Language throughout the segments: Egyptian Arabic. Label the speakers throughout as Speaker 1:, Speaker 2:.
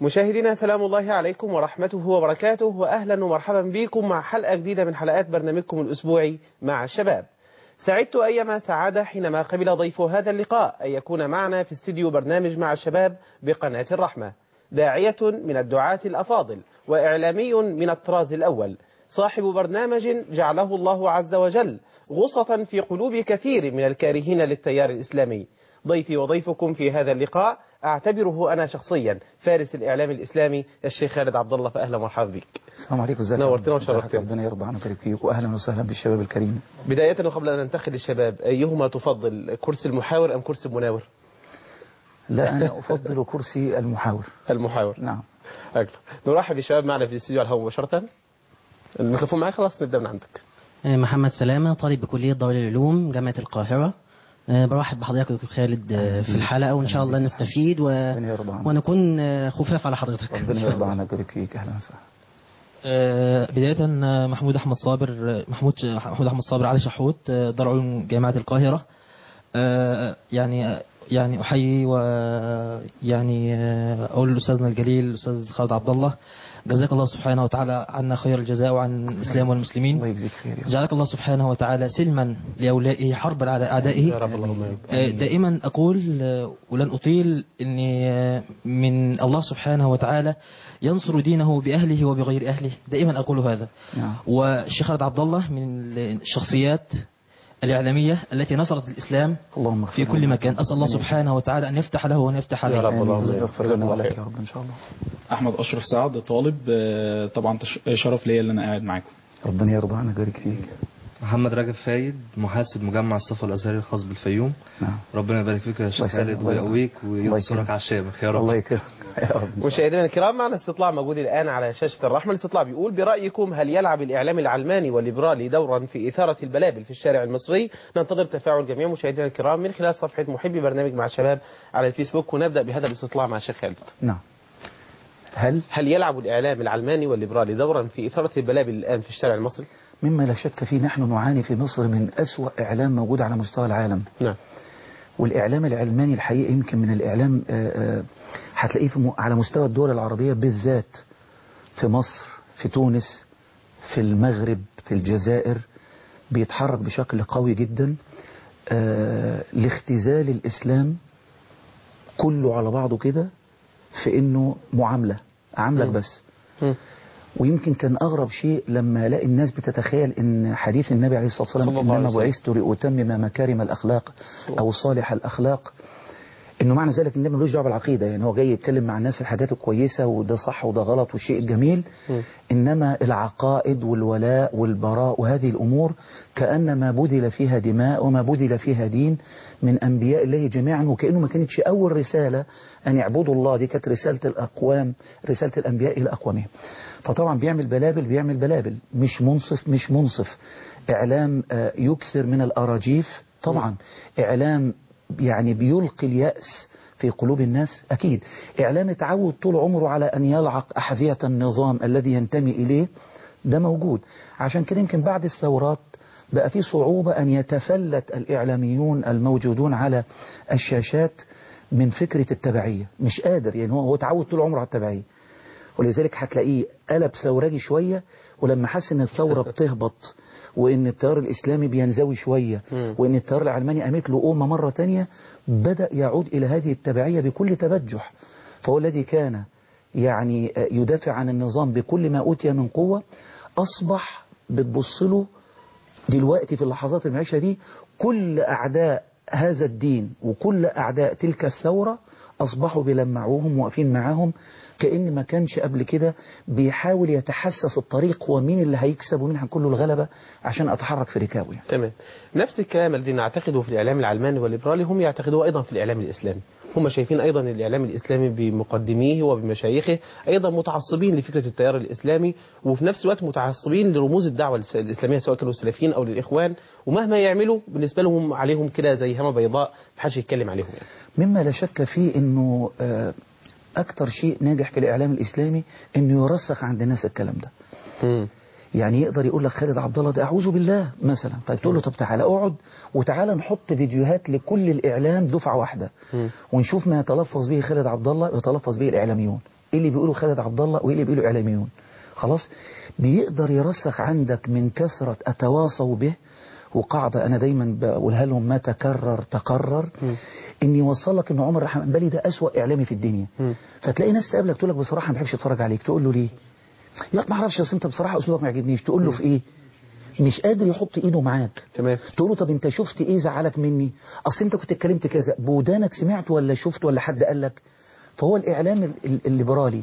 Speaker 1: مشاهدينا سلام الله عليكم ورحمته وبركاته وأهلا ومرحبا بكم مع حلقة جديدة من حلقات برنامجكم الأسبوعي مع الشباب سعدت أيما سعادة حينما قبل ضيف هذا اللقاء أن يكون معنا في استديو برنامج مع الشباب بقناة الرحمة داعية من الدعاة الأفاضل وإعلامي من الطراز الأول صاحب برنامج جعله الله عز وجل غصة في قلوب كثير من الكارهين للتيار الإسلامي ضيفي وضيفكم في هذا اللقاء أعتبره أنا شخصيا فارس الإعلام الإسلامي الشيخ خالد عبد الله فأهلا ومرحبا بك
Speaker 2: السلام عليكم ازيك
Speaker 1: نورتنا وشرفتنا
Speaker 2: ربنا يرضى عنك ويبارك فيك واهلا وسهلا بالشباب الكريم
Speaker 1: بداية وقبل أن ننتقل للشباب أيهما تفضل كرسي المحاور أم كرسي المناور
Speaker 2: لا انا افضل كرسي المحاور
Speaker 1: المحاور
Speaker 2: نعم
Speaker 1: أكثر نرحب بالشباب معنا في الاستديو على الهواء مباشرة الميكروفون معي خلاص نبدأ من عندك
Speaker 3: محمد سلامة طالب بكلية دار العلوم جامعة القاهرة أه، برحب بحضرتك دكتور خالد أه، في الحلقة وإن شاء الله نستفيد و...
Speaker 2: ربنا يرضى عنك
Speaker 3: ونكون أه، خفاف على حضرتك
Speaker 2: ربنا يرضى عنك ويبارك فيك اهلا وسهلا
Speaker 4: آه، بداية آه، محمود أحمد صابر آه، محمود محمود أحمد صابر علي شحوت آه، دار علوم جامعة القاهرة آه، يعني آه، يعني أحيي ويعني آه، أقول لأستاذنا الجليل الأستاذ خالد عبد الله جزاك الله سبحانه وتعالى عنا خير الجزاء وعن الإسلام والمسلمين
Speaker 2: الله يجزيك خير يا رب.
Speaker 4: جعلك الله سبحانه وتعالى سلما لأولئه حربا على أعدائه
Speaker 1: يا رب اللهم آمين.
Speaker 4: آه، دائما أقول آه، ولن أطيل أني آه، من الله سبحانه وتعالى ينصر دينه بأهله وبغير أهله دائما أقول هذا
Speaker 2: نعم
Speaker 4: والشيخ خالد عبد الله من الشخصيات الإعلامية التي نصرت الإسلام
Speaker 2: اللهم اغفر
Speaker 4: في كل
Speaker 2: لنا.
Speaker 4: مكان أسأل الله سبحانه وتعالى أن يفتح له وأن يفتح
Speaker 1: يا رب
Speaker 4: عليه
Speaker 1: اللهم
Speaker 2: آمين.
Speaker 1: آمين.
Speaker 2: اغفر
Speaker 1: جزاكم
Speaker 2: لنا
Speaker 1: الله
Speaker 2: ولك
Speaker 1: خير.
Speaker 2: يا رب ان شاء الله
Speaker 5: احمد اشرف سعد طالب آه، طبعا تش- شرف ليا اللي انا قاعد معاكم
Speaker 2: ربنا يرضى عنك ويبارك فيك
Speaker 6: محمد رجب فايد محاسب مجمع الصفا الازهري الخاص بالفيوم
Speaker 2: نعم
Speaker 6: ربنا يبارك فيك يا شيخ
Speaker 2: الله يسلمك.
Speaker 6: خالد ويقويك
Speaker 2: الله
Speaker 6: وينصرك
Speaker 2: يكرمك.
Speaker 6: على الشامخ يا
Speaker 2: الله
Speaker 6: رب
Speaker 2: يكرمك يا رب
Speaker 1: مشاهدينا الكرام معنا استطلاع موجود الآن على شاشة الرحمة الاستطلاع بيقول برأيكم هل يلعب الإعلام العلماني والليبرالي دورا في إثارة البلابل في الشارع المصري ننتظر تفاعل جميع مشاهدينا الكرام من خلال صفحة محبي برنامج مع الشباب على الفيسبوك ونبدأ بهذا الاستطلاع مع الشيخ خالد
Speaker 2: نعم هل
Speaker 1: هل يلعب الإعلام العلماني والليبرالي دورا في إثارة البلابل الآن في الشارع المصري؟
Speaker 2: مما لا شك فيه نحن نعاني في مصر من أسوأ إعلام موجود على مستوى العالم
Speaker 1: نعم
Speaker 2: والإعلام العلماني الحقيقة يمكن من الإعلام آه، آه، هتلاقيه في م- على مستوى الدول العربية بالذات في مصر في تونس في المغرب في الجزائر بيتحرك بشكل قوي جدا آه، لاختزال الإسلام كله على بعضه كده في إنه معاملة عاملك
Speaker 1: مم.
Speaker 2: بس
Speaker 1: مم.
Speaker 2: ويمكن كان أغرب شيء لما الاقي الناس بتتخيل إن حديث النبي عليه الصلاة والسلام
Speaker 1: صلى الله عليه
Speaker 2: إنما
Speaker 1: وسلم.
Speaker 2: بعثت لأتمم مكارم الأخلاق أو صالح الأخلاق إنه معنى ذلك النبي ملوش دعوه بالعقيدة يعني هو جاي يتكلم مع الناس في الحاجات الكويسة وده صح وده غلط والشيء الجميل
Speaker 1: مم.
Speaker 2: إنما العقائد والولاء والبراء وهذه الأمور كأنما بذل فيها دماء وما بذل فيها دين من أنبياء الله جميعا وكأنه ما كانتش أول رسالة أن يعبدوا الله دي كانت رسالة الأقوام رسالة الأنبياء إلى أقوامهم فطبعا بيعمل بلابل بيعمل بلابل مش منصف مش منصف إعلام آه، يكثر من الأراجيف طبعا إعلام يعني بيلقي اليأس في قلوب الناس أكيد إعلام اتعود طول عمره على أن يلعق أحذية النظام الذي ينتمي إليه ده موجود عشان كده يمكن بعد الثورات بقى في صعوبة أن يتفلت الإعلاميون الموجودون على الشاشات من فكرة التبعية مش قادر يعني هو هو اتعود طول عمره على التبعية ولذلك هتلاقيه قلب ثورجي شوية ولما حس ان الثورة بتهبط وان التيار الاسلامي بينزوي شوية
Speaker 1: مم.
Speaker 2: وان التيار العلماني قامت له قومة مرة تانية بدأ يعود الى هذه التبعية بكل تبجح فهو الذي كان يعني يدافع عن النظام بكل ما أوتي من قوة أصبح بتبص له دلوقتي في اللحظات المعيشة دي كل أعداء هذا الدين وكل أعداء تلك الثورة أصبحوا بيلمعوهم واقفين معاهم كأن ما كانش قبل كده بيحاول يتحسس الطريق هو مين اللي هيكسب ومين هيكون له الغلبة عشان أتحرك في ركابه يعني.
Speaker 1: تمام نفس الكلام الذي نعتقده في الإعلام العلماني والليبرالي هم يعتقدوه أيضا في الإعلام الإسلامي هم شايفين أيضا الإعلام الإسلامي بمقدميه وبمشايخه أيضا متعصبين لفكرة التيار الإسلامي وفي نفس الوقت متعصبين لرموز الدعوة الس- الإسلامية سواء كانوا السلفيين أو للإخوان ومهما يعملوا بالنسبة لهم عليهم كده زي هامة بيضاء محدش يتكلم عليهم يعني.
Speaker 2: مما لا شك فيه أنه آه، أكتر شيء ناجح في الإعلام الإسلامي أنه يرسخ عند الناس الكلام ده
Speaker 1: مم.
Speaker 2: يعني يقدر يقول لك خالد عبد الله ده اعوذ بالله مثلا طيب تقول له طب تعالى اقعد وتعالى نحط فيديوهات لكل الاعلام دفعه واحده
Speaker 1: مم.
Speaker 2: ونشوف ما يتلفظ به خالد عبد الله ويتلفظ به الاعلاميون ايه اللي بيقوله خالد عبد الله وايه اللي بيقوله اعلاميون خلاص بيقدر يرسخ عندك من كثرة اتواصوا به وقاعدة أنا دايما بقولها لهم ما تكرر تقرر إن يوصلك إن عمر رحمن بالي ده أسوأ إعلامي في الدنيا فتلاقي ناس تقابلك تقول لك بصراحة ما بحبش أتفرج عليك تقول له ليه؟ يا ما اعرفش اصل انت بصراحة أسلوبك ما يعجبنيش تقول له في إيه؟ مش قادر يحط إيده معاك
Speaker 1: تمام
Speaker 2: تقول له طب انت شفت ايه زعلك مني اصل انت كنت اتكلمت كذا بودانك سمعت ولا شفت ولا حد قال لك فهو الاعلام ال- ال- الليبرالي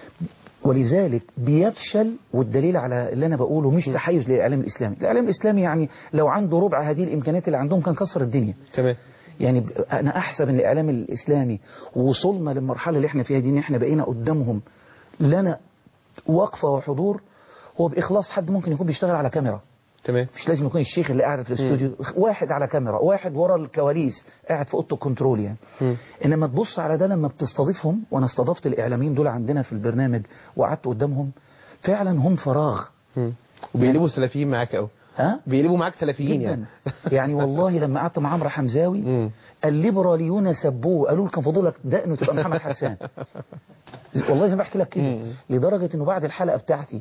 Speaker 2: ولذلك بيفشل والدليل على اللي انا بقوله مش تحيز للاعلام الاسلامي الاعلام الاسلامي يعني لو عنده ربع هذه الامكانيات اللي عندهم كان كسر الدنيا
Speaker 1: تمام
Speaker 2: يعني ب- انا احسب ان الاعلام الاسلامي وصلنا للمرحله اللي احنا فيها دي ان احنا بقينا قدامهم لنا وقفه وحضور هو باخلاص حد ممكن يكون بيشتغل على كاميرا
Speaker 1: تمام
Speaker 2: مش لازم يكون الشيخ اللي قاعد في الاستوديو واحد على كاميرا واحد ورا الكواليس قاعد في اوضه الكنترول يعني
Speaker 1: مم.
Speaker 2: انما تبص على ده لما بتستضيفهم وانا استضفت الاعلاميين دول عندنا في البرنامج وقعدت قدامهم فعلا هم فراغ
Speaker 1: مم. وبيقلبوا سلفيين معاك قوي
Speaker 2: ها
Speaker 1: بيقلبوا معاك سلفيين
Speaker 2: جدا
Speaker 1: يعني
Speaker 2: يعني والله لما قعدت مع عمرو حمزاوي
Speaker 1: مم.
Speaker 2: الليبراليون سبوه قالوا له كان فضلك دقنه تبقى محمد حسان والله زي ما بحكي لك كده
Speaker 1: مم.
Speaker 2: لدرجة انه بعد الحلقة بتاعتي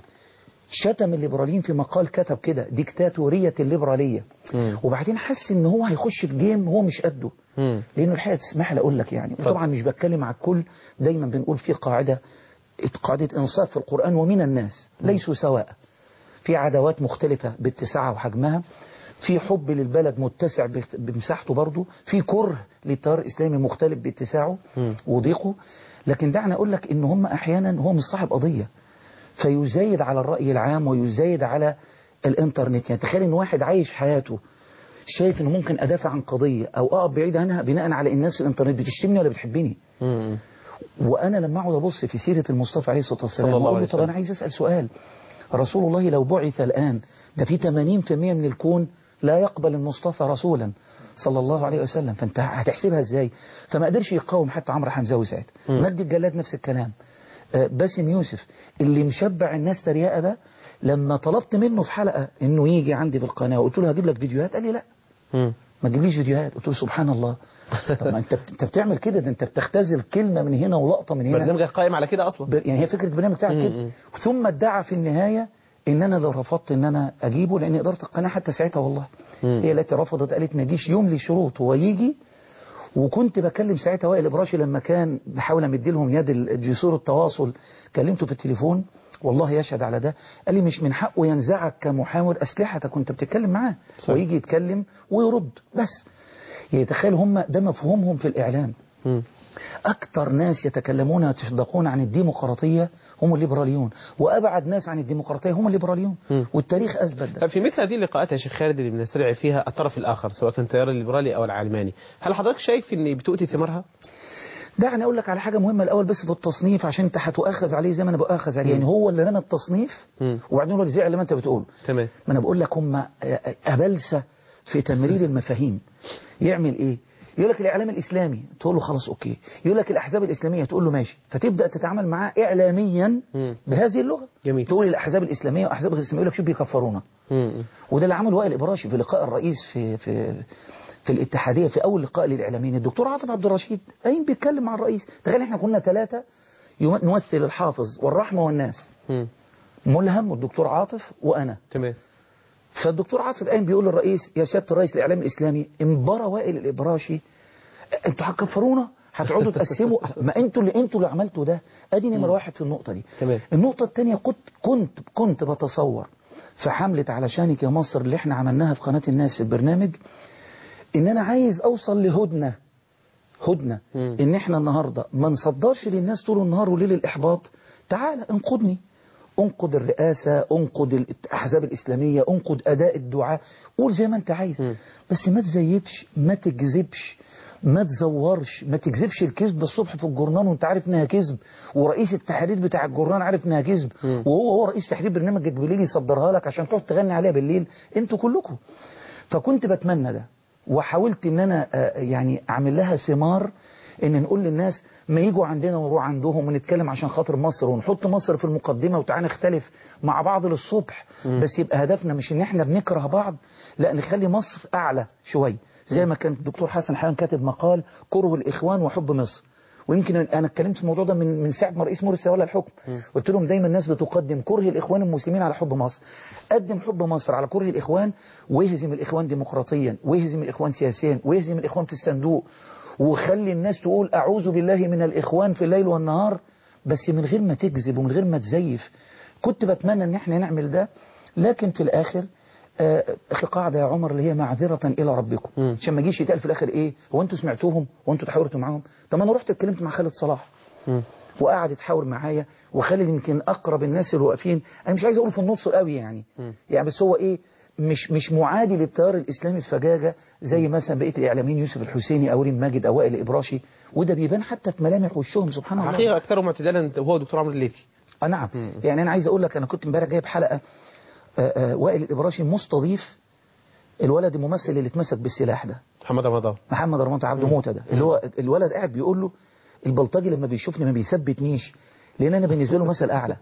Speaker 2: شتم الليبراليين في مقال كتب كده ديكتاتورية الليبرالية
Speaker 1: مم.
Speaker 2: وبعدين حس ان هو هيخش في جيم هو مش قده
Speaker 1: مم.
Speaker 2: لانه الحقيقة تسمح لي اقول لك يعني وطبعا مش بتكلم على الكل دايما بنقول في قاعدة قاعدة انصاف في القرآن ومن الناس ليسوا سواء في عداوات مختلفة باتساعها وحجمها في حب للبلد متسع بت- بمساحته برضه في كره للتيار الإسلامي مختلف باتساعه
Speaker 1: مم.
Speaker 2: وضيقه لكن دعني أقول لك إن هم أحيانا هو مش صاحب قضية فيزايد على الرأي العام ويزايد على الإنترنت يعني تخيل إن واحد عايش حياته شايف إنه ممكن أدافع عن قضية أو أقف بعيد عنها بناء على الناس الإنترنت بتشتمني ولا بتحبني
Speaker 1: مم.
Speaker 2: وانا لما اقعد ابص في سيره المصطفى عليه الصلاه والسلام
Speaker 1: صلى الله
Speaker 2: واقول
Speaker 1: عليه
Speaker 2: له طب انا
Speaker 1: وسلم.
Speaker 2: عايز اسال سؤال رسول الله لو بعث الان ده في 80% من الكون لا يقبل المصطفى رسولا صلى الله عليه وسلم فانت هتحسبها ازاي فما قدرش يقاوم حتى عمرو حمزاوي ساعتها
Speaker 1: مم.
Speaker 2: مجدي الجلاد نفس الكلام آه، باسم يوسف اللي مشبع الناس تريقه ده لما طلبت منه في حلقه انه يجي عندي في القناه وقلت له هجيب لك فيديوهات قال لي لا
Speaker 1: مم.
Speaker 2: ما تجيبليش فيديوهات قلت له سبحان الله طب ما انت انت بتعمل كده ده انت بتختزل كلمه من هنا ولقطه من هنا
Speaker 1: برنامجك قائم على كده اصلا
Speaker 2: ب- يعني هي فكره البرنامج بتاعك
Speaker 1: مم،
Speaker 2: كده
Speaker 1: مم.
Speaker 2: ثم ادعى في النهايه ان انا لو رفضت ان انا اجيبه لان اداره القناه حتى ساعتها والله
Speaker 1: مم.
Speaker 2: هي التي رفضت قالت ما يجيش يوم لي شروط هو يجي وكنت بكلم ساعتها وائل ابراشي لما كان بحاول امد لهم يد ال- جسور التواصل كلمته في التليفون والله يشهد على ده قال لي مش من حقه ينزعك كمحاور اسلحتك كنت بتتكلم معاه
Speaker 1: صح.
Speaker 2: ويجي يتكلم ويرد بس يعني تخيل هم ده مفهومهم في الاعلام
Speaker 1: مم.
Speaker 2: أكثر ناس يتكلمون ويتشدقون عن الديمقراطية هم الليبراليون وأبعد ناس عن الديمقراطية هم الليبراليون
Speaker 1: مم.
Speaker 2: والتاريخ أثبت ده
Speaker 1: طب في مثل هذه اللقاءات يا شيخ خالد اللي بنستدعي فيها الطرف الاخر سواء كان التيار الليبرالي او العلماني هل حضرتك شايف ان بتؤتي ثمارها؟
Speaker 2: دعني أقول لك على حاجة مهمة الأول بس في التصنيف عشان أنت هتؤاخذ عليه زي ما أنا بؤاخذ عليه يعني هو اللي رمى التصنيف
Speaker 1: مم.
Speaker 2: وبعدين هو اللي زعل لما أنت بتقول
Speaker 1: تمام
Speaker 2: ما أنا بقول لك هم أبلسة في تمرير المفاهيم يعمل إيه؟ يقول لك الإعلام الإسلامي تقول له خلاص أوكي يقول لك الأحزاب الإسلامية تقول له ماشي فتبدأ تتعامل معاه إعلاميا
Speaker 1: مم.
Speaker 2: بهذه اللغة
Speaker 1: جميل.
Speaker 2: تقول الأحزاب الإسلامية وأحزاب الإسلامية يقول لك شوف بيكفرونا
Speaker 1: مم.
Speaker 2: وده اللي عمله وائل إبراشي في لقاء الرئيس في في في الاتحادية في أول لقاء للإعلاميين الدكتور عاطف عبد الرشيد قايم بيتكلم مع الرئيس تخيل احنا كنا ثلاثة يم- نمثل الحافظ والرحمة والناس
Speaker 1: مم.
Speaker 2: ملهم والدكتور عاطف وأنا
Speaker 1: تمام
Speaker 2: فالدكتور عاطف قايم بيقول للرئيس يا سيادة الرئيس الإعلام الإسلامي انبرى وائل الإبراشي انتوا هتكفرونا هتقعدوا تقسموا ما انتوا اللي انتوا اللي عملتوا ده ادي نمره واحد في النقطه دي
Speaker 1: تمام.
Speaker 2: النقطه الثانيه كنت كنت كنت بتصور في حمله علشانك يا مصر اللي احنا عملناها في قناه الناس في البرنامج ان انا عايز اوصل لهدنه هدنه
Speaker 1: مم.
Speaker 2: ان احنا النهارده ما نصدرش للناس طول النهار وليل الاحباط تعالى انقذني انقد الرئاسة انقد الأحزاب الإسلامية انقد أداء الدعاء قول زي ما أنت عايز
Speaker 1: مم.
Speaker 2: بس ما تزيدش ما تكذبش ما تزورش ما تكذبش الكذب الصبح في الجورنال وانت عارف انها كذب ورئيس التحرير بتاع الجورنال عارف انها كذب
Speaker 1: مم.
Speaker 2: وهو هو رئيس تحرير برنامجك بالليل يصدرها لك عشان تقعد تغني عليها بالليل انتوا كلكم فكنت بتمنى ده وحاولت ان انا آه، يعني اعمل لها ثمار ان نقول للناس ما يجوا عندنا ونروح عندهم ونتكلم عشان خاطر مصر ونحط مصر في المقدمة وتعالى نختلف مع بعض للصبح بس يبقى هدفنا مش ان احنا بنكره بعض لا نخلي مصر اعلى شوية زي ما كان الدكتور حسن حيان كاتب مقال كره الاخوان وحب مصر ويمكن انا اتكلمت في الموضوع ده من من ساعه ما رئيس مرسي ولا الحكم قلت لهم دايما الناس بتقدم كره الاخوان المسلمين على حب مصر قدم حب مصر على كره الاخوان ويهزم الاخوان ديمقراطيا ويهزم الاخوان سياسيا ويهزم الاخوان في الصندوق وخلي الناس تقول اعوذ بالله من الاخوان في الليل والنهار بس من غير ما تكذب ومن غير ما تزيف كنت بتمنى ان احنا نعمل ده لكن في الاخر آه، في قاعدة يا عمر اللي هي معذرة إلى ربكم
Speaker 1: مم.
Speaker 2: عشان ما يجيش يتقال في الآخر إيه هو أنتوا سمعتوهم وأنتوا تحاورتوا معاهم طب ما أنا رحت اتكلمت مع خالد صلاح
Speaker 1: مم.
Speaker 2: وقعد يتحاور معايا وخالد يمكن أقرب الناس اللي واقفين أنا مش عايز أقول في النص قوي يعني
Speaker 1: مم.
Speaker 2: يعني بس هو إيه مش مش معادي للتيار الإسلامي الفجاجة زي مثلا بقية الإعلاميين يوسف الحسيني أو ريم ماجد أو وائل الإبراشي وده بيبان حتى في ملامح وشهم سبحان الله
Speaker 1: حقيقة أكثرهم اعتدالا هو دكتور عمرو الليثي
Speaker 2: آه نعم يعني انا عايز اقول لك انا كنت امبارح جايب حلقه آه، آه، وائل الابراشي مستضيف الولد الممثل اللي اتمسك بالسلاح ده
Speaker 1: محمد رمضان
Speaker 2: محمد رمضان عبد موته ده اللي هو الولد قاعد بيقول له البلطجي لما بيشوفني ما بيثبتنيش لان انا بالنسبه له مثل اعلى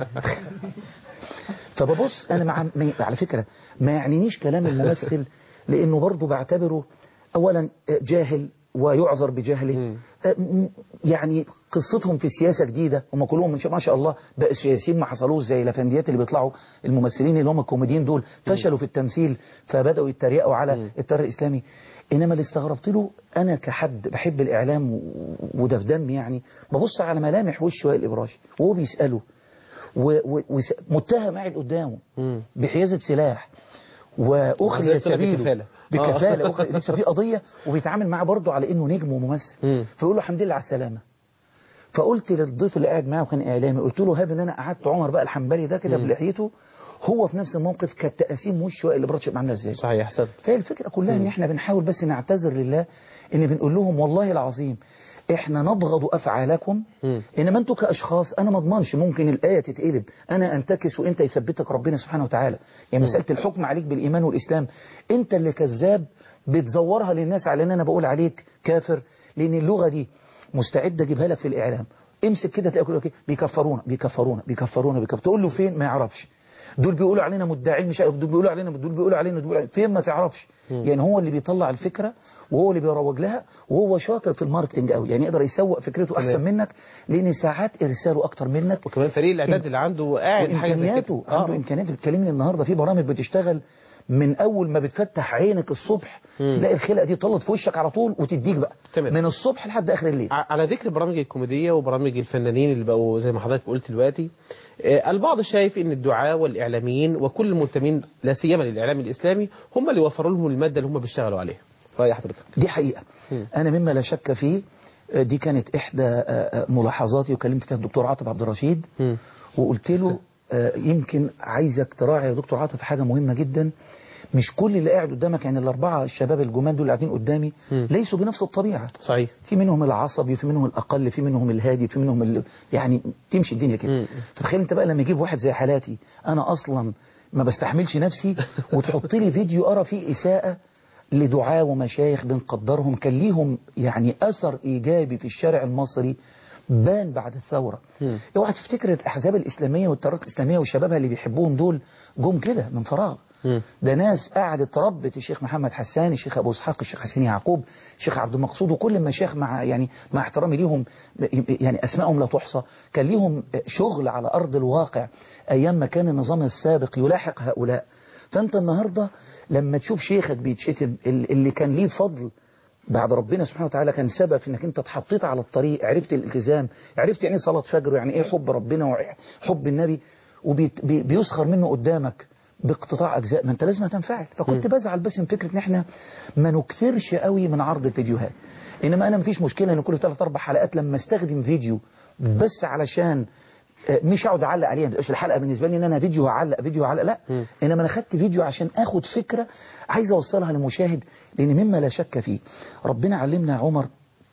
Speaker 2: فببص انا مع ما- على فكره ما يعنينيش كلام الممثل لانه برضه بعتبره اولا جاهل ويعذر بجهله آه، م- يعني قصتهم في السياسه جديده هم كلهم من شاء ما شاء الله بقى سياسيين ما حصلوش زي الافنديات اللي بيطلعوا الممثلين اللي هم الكوميديين دول فشلوا في التمثيل فبداوا يتريقوا على التيار الاسلامي انما اللي استغربت له انا كحد بحب الاعلام و- وده في دمي يعني ببص على ملامح وش وائل الابراشي وهو بيساله و- و- وس- متهم قاعد قدامه
Speaker 1: مم.
Speaker 2: بحيازه سلاح واخلي
Speaker 1: وحيازة سلاح
Speaker 2: سبيله
Speaker 1: بكفالة.
Speaker 2: بكفاله
Speaker 1: آه.
Speaker 2: أخلي لسه في قضيه وبيتعامل معاه برضه على انه نجم وممثل
Speaker 1: مم.
Speaker 2: فيقول له الحمد لله على السلامه فقلت للضيف اللي قاعد معاه وكان اعلامي قلت له هاب ان انا قعدت عمر بقى الحنبلي ده كده بلحيته هو في نفس الموقف كانت تقاسيم وش وائل الابراج عامله ازاي
Speaker 1: صحيح أحسنت
Speaker 2: فهي الفكره كلها ان احنا بنحاول بس نعتذر لله ان بنقول لهم والله العظيم احنا نبغض افعالكم
Speaker 1: مم.
Speaker 2: انما انتوا كاشخاص انا ما اضمنش ممكن الايه تتقلب انا انتكس وانت يثبتك ربنا سبحانه وتعالى يعني مساله الحكم عليك بالايمان والاسلام انت اللي كذاب بتزورها للناس على ان انا بقول عليك كافر لان اللغه دي مستعد اجيبها لك في الاعلام امسك كده تلاقي كله كده بيكفرونا بيكفرونا بيكفرونا بيكفر تقول له فين ما يعرفش دول بيقولوا علينا مدعين مش عارف دول بيقولوا علينا دول بيقولوا علينا دول بيقولوا علينا. فين ما تعرفش يعني هو اللي بيطلع الفكره وهو اللي بيروج لها وهو شاطر في الماركتنج قوي يعني يقدر يسوق فكرته احسن منك لان ساعات ارساله اكتر منك
Speaker 1: وكمان فريق الإعداد اللي عنده قاعد حاجة زي كده
Speaker 2: وامكانياته عنده امكانيات بتكلمني النهارده في برامج بتشتغل من اول ما بتفتح عينك الصبح تلاقي الخلقه دي طلت في وشك على طول وتديك بقى
Speaker 1: تمام.
Speaker 2: من الصبح لحد اخر الليل
Speaker 1: ع- على ذكر البرامج الكوميدية وبرامج الفنانين اللي بقوا زي ما حضرتك قلت دلوقتي آه، البعض شايف ان الدعاة والإعلاميين وكل المنتمين لا سيما للإعلام الإسلامي هم اللي وفروا لهم المادة اللي هم بيشتغلوا عليها رأي حضرتك
Speaker 2: دي حقيقة أنا مما لا شك فيه آه، دي كانت إحدى آه، آه، ملاحظاتي وكلمت فيها الدكتور عاطف عبد الرشيد
Speaker 1: مم.
Speaker 2: وقلت له آه، يمكن عايزك تراعي يا دكتور عاطف حاجة مهمة جدا مش كل اللي قاعد قدامك يعني الأربعة الشباب الجمال دول اللي قاعدين قدامي ليسوا بنفس الطبيعة
Speaker 1: صحيح
Speaker 2: في منهم العصبي في منهم الأقل في منهم الهادي في منهم اللي يعني تمشي الدنيا كده
Speaker 1: مم.
Speaker 2: فتخيل أنت بقى لما يجيب واحد زي حالاتي أنا أصلا ما بستحملش نفسي وتحط لي فيديو أرى فيه إساءة لدعاة ومشايخ بنقدرهم كان ليهم يعني أثر إيجابي في الشارع المصري بان بعد الثورة
Speaker 1: مم.
Speaker 2: اوعى تفتكر الأحزاب الإسلامية والتيارات الإسلامية وشبابها اللي بيحبوهم دول جم كده من فراغ
Speaker 1: مم.
Speaker 2: ده ناس قعدت تربت الشيخ محمد حسان الشيخ ابو اسحاق الشيخ حسين يعقوب الشيخ عبد المقصود وكل المشايخ مع يعني مع احترامي ليهم يعني اسمائهم لا تحصى كان ليهم شغل على ارض الواقع ايام ما كان النظام السابق يلاحق هؤلاء فانت النهارده لما تشوف شيخك بيتشتم ال- اللي كان ليه فضل بعد ربنا سبحانه وتعالى كان سبب في انك انت اتحطيت على الطريق عرفت الالتزام عرفت يعني ايه صلاه فجر ويعني ايه حب ربنا وحب النبي وبيسخر منه قدامك باقتطاع اجزاء ما انت لازم تنفعل فكنت بزعل بس من فكره ان احنا ما نكثرش قوي من عرض الفيديوهات انما انا مفيش مشكله ان كل ثلاث اربع حلقات لما استخدم فيديو بس علشان آه، مش اقعد اعلق عليها مش الحلقه بالنسبه لي ان انا فيديو هعلق فيديو هعلق لا انما انا خدت فيديو عشان اخد فكره عايز اوصلها للمشاهد لان مما لا شك فيه ربنا علمنا يا عمر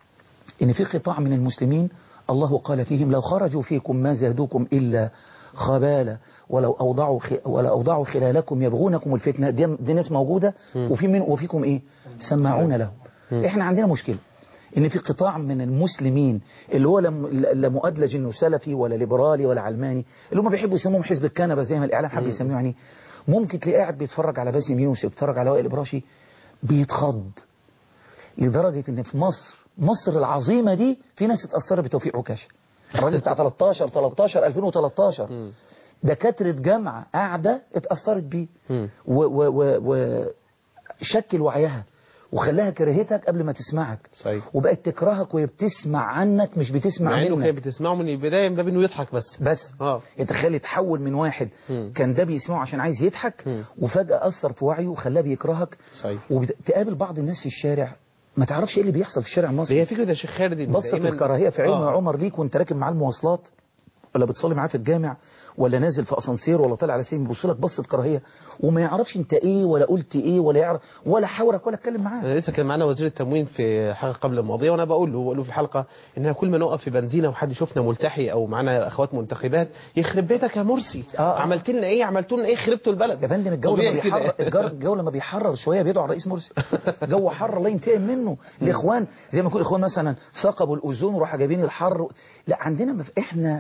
Speaker 2: إن في قطاع من المسلمين الله قال فيهم لو خرجوا فيكم ما زادوكم إلا خبالة ولو أوضعوا خ... ولو أوضعوا خلالكم يبغونكم الفتنة دي, دي ناس موجودة وفي من وفيكم إيه سماعون لهم إحنا عندنا مشكلة إن في قطاع من المسلمين اللي هو لم... لا مؤدلج إنه سلفي ولا ليبرالي ولا علماني اللي هم بيحبوا يسموهم حزب الكنبة زي ما الإعلام حب يسميه يعني ممكن تلاقيه قاعد بيتفرج على باسم يوسف بيتفرج على وائل إبراشي بيتخض لدرجة ان في مصر مصر العظيمة دي في ناس اتأثرت بتوفيق عكاشة الراجل بتاع 13 13 2013 دكاترة جامعة قاعدة اتأثرت بيه
Speaker 1: مم.
Speaker 2: و و و و شكل وعيها وخلاها كرهتك قبل ما تسمعك
Speaker 1: صحيح.
Speaker 2: وبقت تكرهك وهي بتسمع عنك مش بتسمع
Speaker 1: مع انه
Speaker 2: منك
Speaker 1: كانت بتسمعه من البدايه من باب انه يضحك بس
Speaker 2: بس
Speaker 1: اه
Speaker 2: يتخيل يتحول من واحد
Speaker 1: مم.
Speaker 2: كان ده بيسمعه عشان عايز يضحك
Speaker 1: مم.
Speaker 2: وفجأة أثر في وعيه وخلاه بيكرهك
Speaker 1: صحيح
Speaker 2: وتقابل بعض الناس في الشارع ما تعرفش ايه اللي بيحصل في الشارع المصري
Speaker 1: هي فكره يا شيخ خالد إن
Speaker 2: بصت
Speaker 1: دايماً-
Speaker 2: الكراهية في علم
Speaker 1: آه.
Speaker 2: عمر ليك وانت راكب معاه المواصلات ولا بتصلي معاه في الجامع ولا نازل في اسانسير ولا طالع على سين بيبص لك بصة كراهية وما يعرفش انت ايه ولا قلت ايه ولا يعرف ولا حاورك ولا اتكلم معاه
Speaker 1: انا لسه كان معانا وزير التموين في حلقه قبل الماضيه وانا بقول له بقول له في الحلقه ان كل ما نقف في بنزينه وحد يشوفنا ملتحي او معانا اخوات منتخبات يخرب بيتك يا مرسي
Speaker 2: آه، آه.
Speaker 1: عملت لنا ايه عملت لنا ايه خربتوا البلد
Speaker 2: يا فندم الجو لما
Speaker 1: طبيعي كده.
Speaker 2: بيحرر الجر- الجو لما بيحرر شويه بيدعو على الرئيس مرسي جو حر الله ينتقم منه الاخوان زي ما يكون الاخوان مثلا ثقبوا الاوزون وراحوا جايبين الحر لا عندنا مف... احنا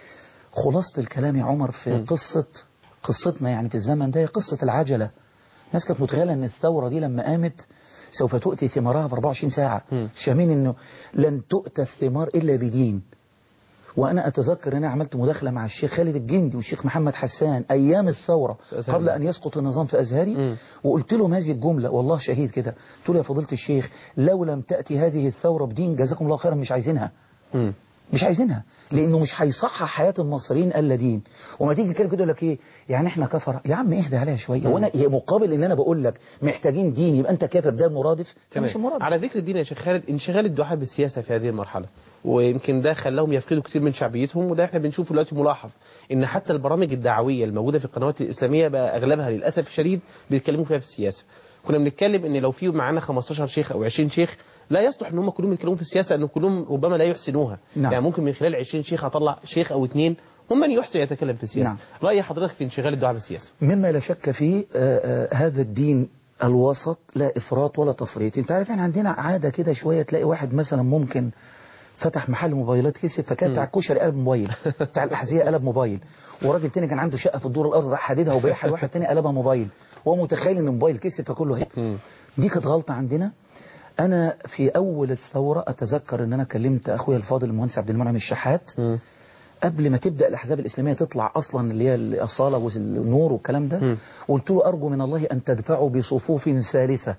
Speaker 2: خلاصه الكلام يا عمر في قصه قصتنا يعني في الزمن ده هي قصه العجله الناس كانت متخيله ان الثوره دي لما قامت سوف تؤتي ثمارها ب 24 ساعه شامين انه لن تؤتى الثمار الا بدين وانا اتذكر ان انا عملت مداخله مع الشيخ خالد الجندي والشيخ محمد حسان ايام الثوره
Speaker 1: أزهري.
Speaker 2: قبل ان يسقط النظام في ازهري
Speaker 1: مم.
Speaker 2: وقلت لهم هذه الجمله والله شهيد كده قلت له يا فضيله الشيخ لو لم تاتي هذه الثوره بدين جزاكم الله خيرا مش عايزينها
Speaker 1: مم.
Speaker 2: مش عايزينها لانه مش هيصحح حياه المصريين الا دين وما تيجي كده كده يقول لك ايه يعني احنا كفره يا عم اهدى عليها شويه وانا إيه مقابل ان انا بقول لك محتاجين دين يبقى انت كافر ده المرادف ده مش
Speaker 1: تمام
Speaker 2: المرادف
Speaker 1: على ذكر الدين يا شيخ خالد انشغال الدعاء بالسياسه في هذه المرحله ويمكن ده خلاهم يفقدوا كثير من شعبيتهم وده احنا بنشوفه دلوقتي ملاحظ ان حتى البرامج الدعويه الموجوده في القنوات الاسلاميه بقى اغلبها للاسف الشديد بيتكلموا فيها في السياسه كنا بنتكلم ان لو في معانا 15 شيخ او 20 شيخ لا يصلح ان هم كلهم يتكلموا في السياسه انه كلهم ربما لا يحسنوها
Speaker 2: نعم.
Speaker 1: يعني ممكن من خلال 20 شيخ اطلع شيخ او اثنين هم من يحسن يتكلم في السياسه
Speaker 2: نعم.
Speaker 1: راي حضرتك في انشغال الدعاء بالسياسه
Speaker 2: مما لا شك فيه آه، آه، هذا الدين الوسط لا إفراط ولا تفريط انت عارف احنا عندنا عادة كده شوية تلاقي واحد مثلا ممكن فتح محل موبايلات كسب فكان بتاع الكشري قلب موبايل بتاع الأحذية قلب موبايل وراجل تاني كان عنده شقة في الدور الأرض راح حددها وبيعها لواحد تاني قلبها موبايل وهو متخيل ان الموبايل كسب فكله هيك دي كانت غلطة عندنا أنا في أول الثورة أتذكر إن أنا كلمت أخويا الفاضل المهندس عبد المنعم الشحات قبل ما تبدأ الأحزاب الإسلامية تطلع أصلا اللي هي الأصالة والنور والكلام ده قلت له أرجو من الله أن تدفعوا بصفوف ثالثة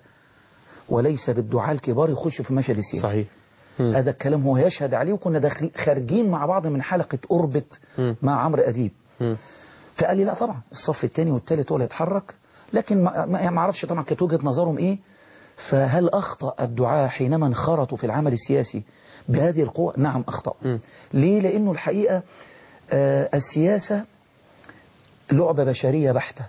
Speaker 2: وليس بالدعاء الكبار يخشوا في المشهد السياسي
Speaker 1: صحيح
Speaker 2: هذا الكلام هو يشهد عليه وكنا داخل خارجين مع بعض من حلقة أوربت
Speaker 1: مم.
Speaker 2: مع عمرو أديب
Speaker 1: مم.
Speaker 2: فقال لي لا طبعا الصف الثاني والثالث هو اللي يتحرك لكن ما ما- ما اعرفش طبعا كانت وجهة نظرهم ايه فهل أخطأ الدعاة حينما انخرطوا في العمل السياسي بهذه القوة نعم أخطأ
Speaker 1: مم.
Speaker 2: ليه لأنه الحقيقة آه، السياسة لعبة بشرية بحتة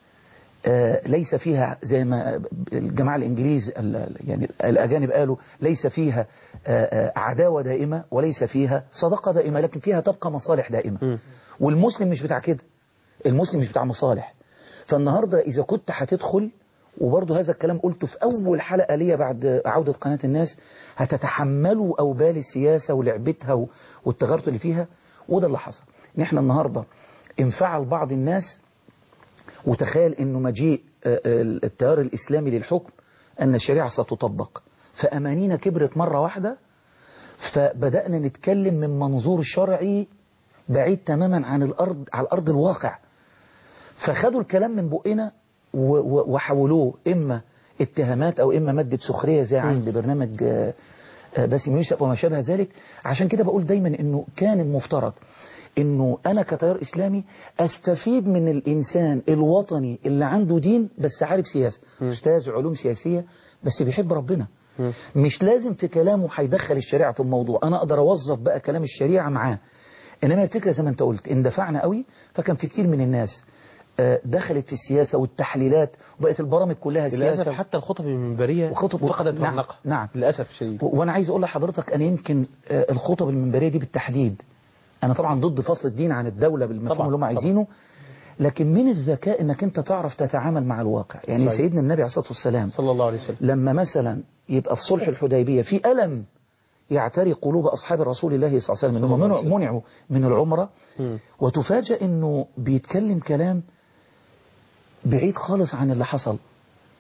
Speaker 2: آه، ليس فيها زي ما الجماعة الإنجليز ال- يعني الأجانب قالوا ليس فيها آه، آه، عداوة دائمة وليس فيها صداقة دائمة لكن فيها تبقى مصالح دائمة
Speaker 1: مم.
Speaker 2: والمسلم مش بتاع كده المسلم مش بتاع مصالح فالنهاردة إذا كنت هتدخل وبرضه هذا الكلام قلته في أول حلقة ليا بعد عودة قناة الناس هتتحملوا أوبال السياسة ولعبتها و- والتغيرات اللي فيها وده اللي حصل إن إحنا النهاردة انفعل بعض الناس وتخيل انه مجيء آه، آه، التيار الاسلامي للحكم ان الشريعه ستطبق فامانينا كبرت مره واحده فبدانا نتكلم من منظور شرعي بعيد تماما عن الارض على الارض الواقع فخدوا الكلام من بقنا و- و- وحولوه اما اتهامات او اما ماده سخريه زي عند برنامج آه، آه، باسم يوسف وما شابه ذلك عشان كده بقول دايما انه كان المفترض انه انا كتيار اسلامي استفيد من الانسان الوطني اللي عنده دين بس عارف سياسه استاذ علوم سياسيه بس بيحب ربنا مش لازم في كلامه هيدخل الشريعه في الموضوع انا اقدر اوظف بقى كلام الشريعه معاه انما الفكره زي ما انت قلت اندفعنا قوي فكان في كتير من الناس آه، دخلت في السياسه والتحليلات وبقت البرامج كلها
Speaker 1: للاسف
Speaker 2: سياسه
Speaker 1: حتى الخطب المنبريه
Speaker 2: وخطب
Speaker 1: فقدت
Speaker 2: نعم
Speaker 1: رونقها
Speaker 2: نعم
Speaker 1: للاسف الشديد
Speaker 2: و- وانا عايز اقول لحضرتك انا يمكن آه، الخطب المنبريه دي بالتحديد انا طبعا ضد فصل الدين عن الدوله بالمفهوم
Speaker 1: طبعاً،
Speaker 2: اللي هم
Speaker 1: طبعاً.
Speaker 2: عايزينه لكن من الذكاء انك انت تعرف تتعامل مع الواقع يعني
Speaker 1: صحيح.
Speaker 2: سيدنا النبي عليه الصلاه والسلام
Speaker 1: صلى الله عليه وسلم
Speaker 2: لما مثلا يبقى في صلح الحديبيه في الم يعتري قلوب اصحاب رسول الله صلى الله عليه وسلم انهم
Speaker 1: الله عليه
Speaker 2: منعوا,
Speaker 1: وسلم.
Speaker 2: منعوا من العمره
Speaker 1: مم.
Speaker 2: وتفاجأ انه بيتكلم كلام بعيد خالص عن اللي حصل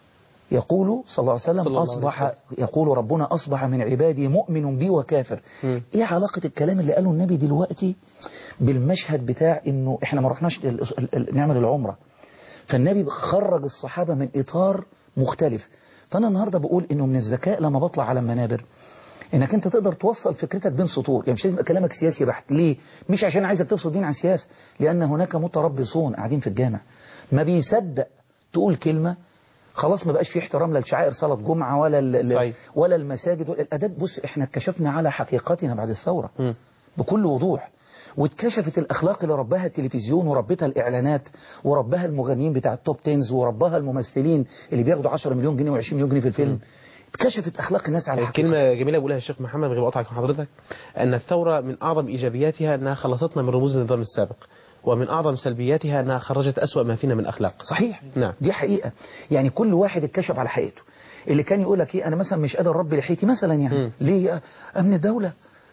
Speaker 2: يقول صلى الله عليه وسلم
Speaker 1: صلى الله عليه
Speaker 2: أصبح يقول ربنا أصبح من عبادي مؤمن بي وكافر
Speaker 1: مم.
Speaker 2: إيه علاقة الكلام اللي قاله النبي دلوقتي بالمشهد بتاع إنه إحنا ما رحناش ال- ال- ال- نعمل العمرة فالنبي خرج الصحابة من إطار مختلف فأنا النهاردة بقول إنه من الذكاء لما بطلع على المنابر انك انت تقدر توصل فكرتك بين سطور يعني مش لازم يبقى كلامك سياسي بحت ليه مش عشان عايزك تفصل دين عن سياسه لان هناك متربصون قاعدين في الجامع ما بيصدق تقول كلمه خلاص ما بقاش في احترام لا لشعائر صلاه جمعه ولا ال-
Speaker 1: صحيح.
Speaker 2: ولا المساجد ولا الاداب بص احنا اتكشفنا على حقيقتنا بعد الثوره
Speaker 1: مم.
Speaker 2: بكل وضوح واتكشفت الاخلاق اللي ربها التلفزيون وربتها الاعلانات وربها المغنيين بتاع التوب تينز وربها الممثلين اللي بياخدوا 10 مليون جنيه و20 مليون جنيه في الفيلم اتكشفت اخلاق الناس على حقيقتها
Speaker 1: كلمة جميلة بقولها الشيخ محمد من غير ما اقطعك من حضرتك أن الثورة من أعظم إيجابياتها أنها خلصتنا من رموز النظام السابق ومن أعظم سلبياتها أنها خرجت أسوأ ما فينا من أخلاق
Speaker 2: صحيح
Speaker 1: نعم.
Speaker 2: دي حقيقة يعني كل واحد اتكشف على حقيقته اللي كان يقول لك ايه انا مثلا مش قادر اربي لحيتي مثلا يعني
Speaker 1: مم.
Speaker 2: ليه امن الدولة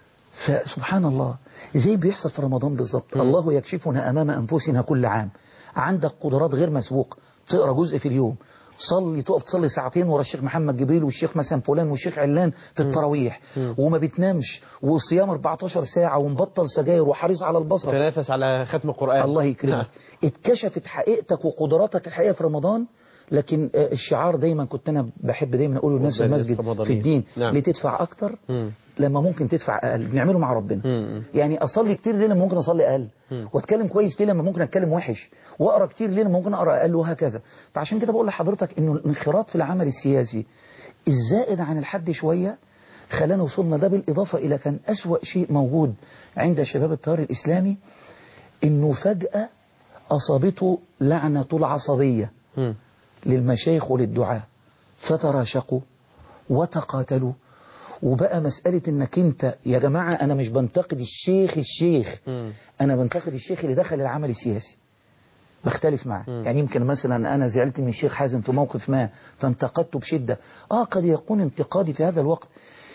Speaker 2: فسبحان الله زي بيحصل في رمضان بالظبط الله يكشفنا امام انفسنا كل عام عندك قدرات غير مسبوقة تقرا جزء في اليوم صلي تقف تصلي ساعتين ورا الشيخ محمد جبريل والشيخ مثلا فلان والشيخ علان في التراويح وما بتنامش وصيام 14 ساعة ومبطل سجاير وحريص على البصر
Speaker 1: تنافس على ختم القرآن
Speaker 2: الله يكرمك اتكشفت حقيقتك وقدراتك الحقيقية في رمضان لكن آه، الشعار دايما كنت انا بحب دايما اقوله للناس في
Speaker 1: ربنا
Speaker 2: المسجد
Speaker 1: رمضانية.
Speaker 2: في الدين
Speaker 1: نعم.
Speaker 2: ليه تدفع اكتر
Speaker 1: مم.
Speaker 2: لما ممكن تدفع اقل بنعمله مع ربنا
Speaker 1: مم.
Speaker 2: يعني اصلي كتير ليه لما ممكن اصلي اقل واتكلم كويس ليه لما ممكن اتكلم وحش واقرا كتير ليه لما ممكن اقرا اقل وهكذا فعشان كده بقول لحضرتك انه الانخراط في العمل السياسي الزائد عن الحد شويه خلانا وصلنا ده بالاضافه الى كان اسوا شيء موجود عند شباب التيار الاسلامي انه فجاه اصابته لعنه العصبيه
Speaker 1: مم.
Speaker 2: للمشايخ وللدعاة فتراشقوا وتقاتلوا وبقى مسألة انك انت يا جماعة انا مش بنتقد الشيخ الشيخ
Speaker 1: مم.
Speaker 2: انا بنتقد الشيخ اللي دخل العمل السياسي بختلف معه يعني يمكن مثلا انا زعلت من الشيخ حازم في موقف ما فانتقدته بشدة اه قد يكون انتقادي في هذا الوقت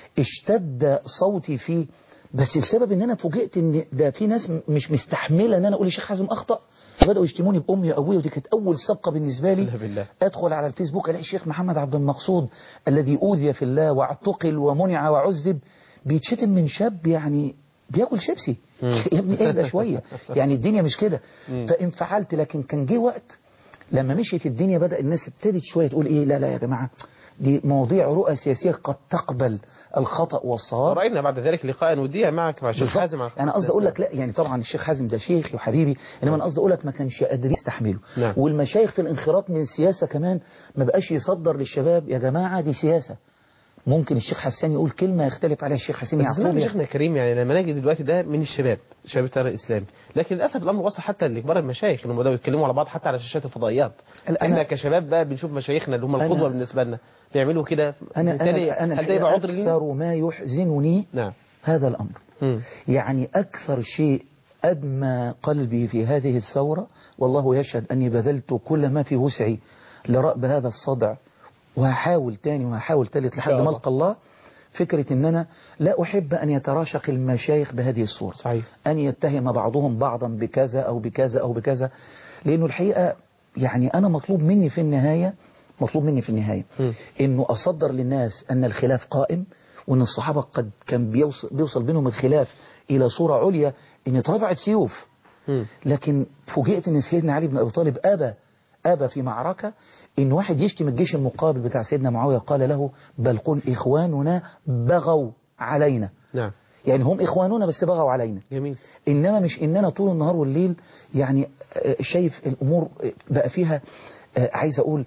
Speaker 2: اشتد صوتي فيه بس بسبب ان انا فوجئت ان ده في ناس م- مش مستحمله ان انا اقول الشيخ حازم اخطا بداوا يشتموني بامي وابويا ودي كانت اول سبقه بالنسبه لي
Speaker 1: لا بالله.
Speaker 2: ادخل على الفيسبوك الاقي الشيخ محمد عبد المقصود الذي اوذي في الله واعتقل ومنع وعذب بيتشتم من شاب يعني بياكل شيبسي يا ابني اهدى شويه يعني الدنيا مش كده فانفعلت لكن كان جه وقت لما مشيت الدنيا بدا الناس ابتدت شويه تقول ايه لا لا يا جماعه دي مواضيع رؤى سياسيه قد تقبل الخطا والصواب
Speaker 1: ورأينا بعد ذلك لقاء وديا معك مع الشيخ
Speaker 2: بالظبط.
Speaker 1: حازم
Speaker 2: انا قصدي اقول لك لا يعني طبعا الشيخ حازم ده شيخ وحبيبي انما انا قصدي اقول لك ما كانش قادر يستحمله
Speaker 1: نعم.
Speaker 2: والمشايخ في الانخراط من السياسه كمان ما بقاش يصدر للشباب يا جماعه دي سياسه ممكن الشيخ حسان يقول كلمه يختلف عليها الشيخ حسين
Speaker 1: بس
Speaker 2: يعقوب
Speaker 1: اسمعني
Speaker 2: يا
Speaker 1: شيخنا الكريم يعني لما نجي دلوقتي ده من الشباب شباب التيار الاسلامي لكن للاسف الامر وصل حتى لكبار المشايخ انهم بداوا يتكلموا على بعض حتى على شاشات الفضائيات
Speaker 2: ال- أنا-
Speaker 1: احنا كشباب بقى بنشوف مشايخنا اللي هم
Speaker 2: أنا-
Speaker 1: القدوه بالنسبه لنا بيعملوا كده
Speaker 2: انا
Speaker 1: بالتالي
Speaker 2: انا انا
Speaker 1: هل ده يبقى عذر
Speaker 2: الحقيقة
Speaker 1: لينا؟
Speaker 2: اكثر ما يحزنني
Speaker 1: نعم
Speaker 2: هذا الامر
Speaker 1: مم.
Speaker 2: يعني أكثر شيء أدمى قلبي في هذه الثورة والله يشهد أني بذلت كل ما في وسعي لرأب هذا الصدع وهحاول تاني وهحاول تالت لحد
Speaker 1: الله.
Speaker 2: ما ألقى الله فكرة أن أنا لا أحب أن يتراشق المشايخ بهذه الصورة
Speaker 1: صحيح
Speaker 2: أن يتهم بعضهم بعضا بكذا أو بكذا أو بكذا لأنه الحقيقة يعني أنا مطلوب مني في النهاية مطلوب مني في النهاية
Speaker 1: م.
Speaker 2: أنه أصدر للناس أن الخلاف قائم وأن الصحابة قد كان بيوصل, بيوصل بينهم الخلاف إلى صورة عليا أن اترفعت سيوف
Speaker 1: مم.
Speaker 2: لكن فوجئت أن سيدنا علي بن أبي طالب أبى أبى في معركة إن واحد يشتم الجيش المقابل بتاع سيدنا معاوية قال له بل قل إخواننا بغوا علينا
Speaker 1: نعم
Speaker 2: يعني هم إخواننا بس بغوا علينا
Speaker 1: جميل
Speaker 2: إنما مش إننا طول النهار والليل يعني آه، شايف الأمور آه، بقى فيها آه، عايز أقول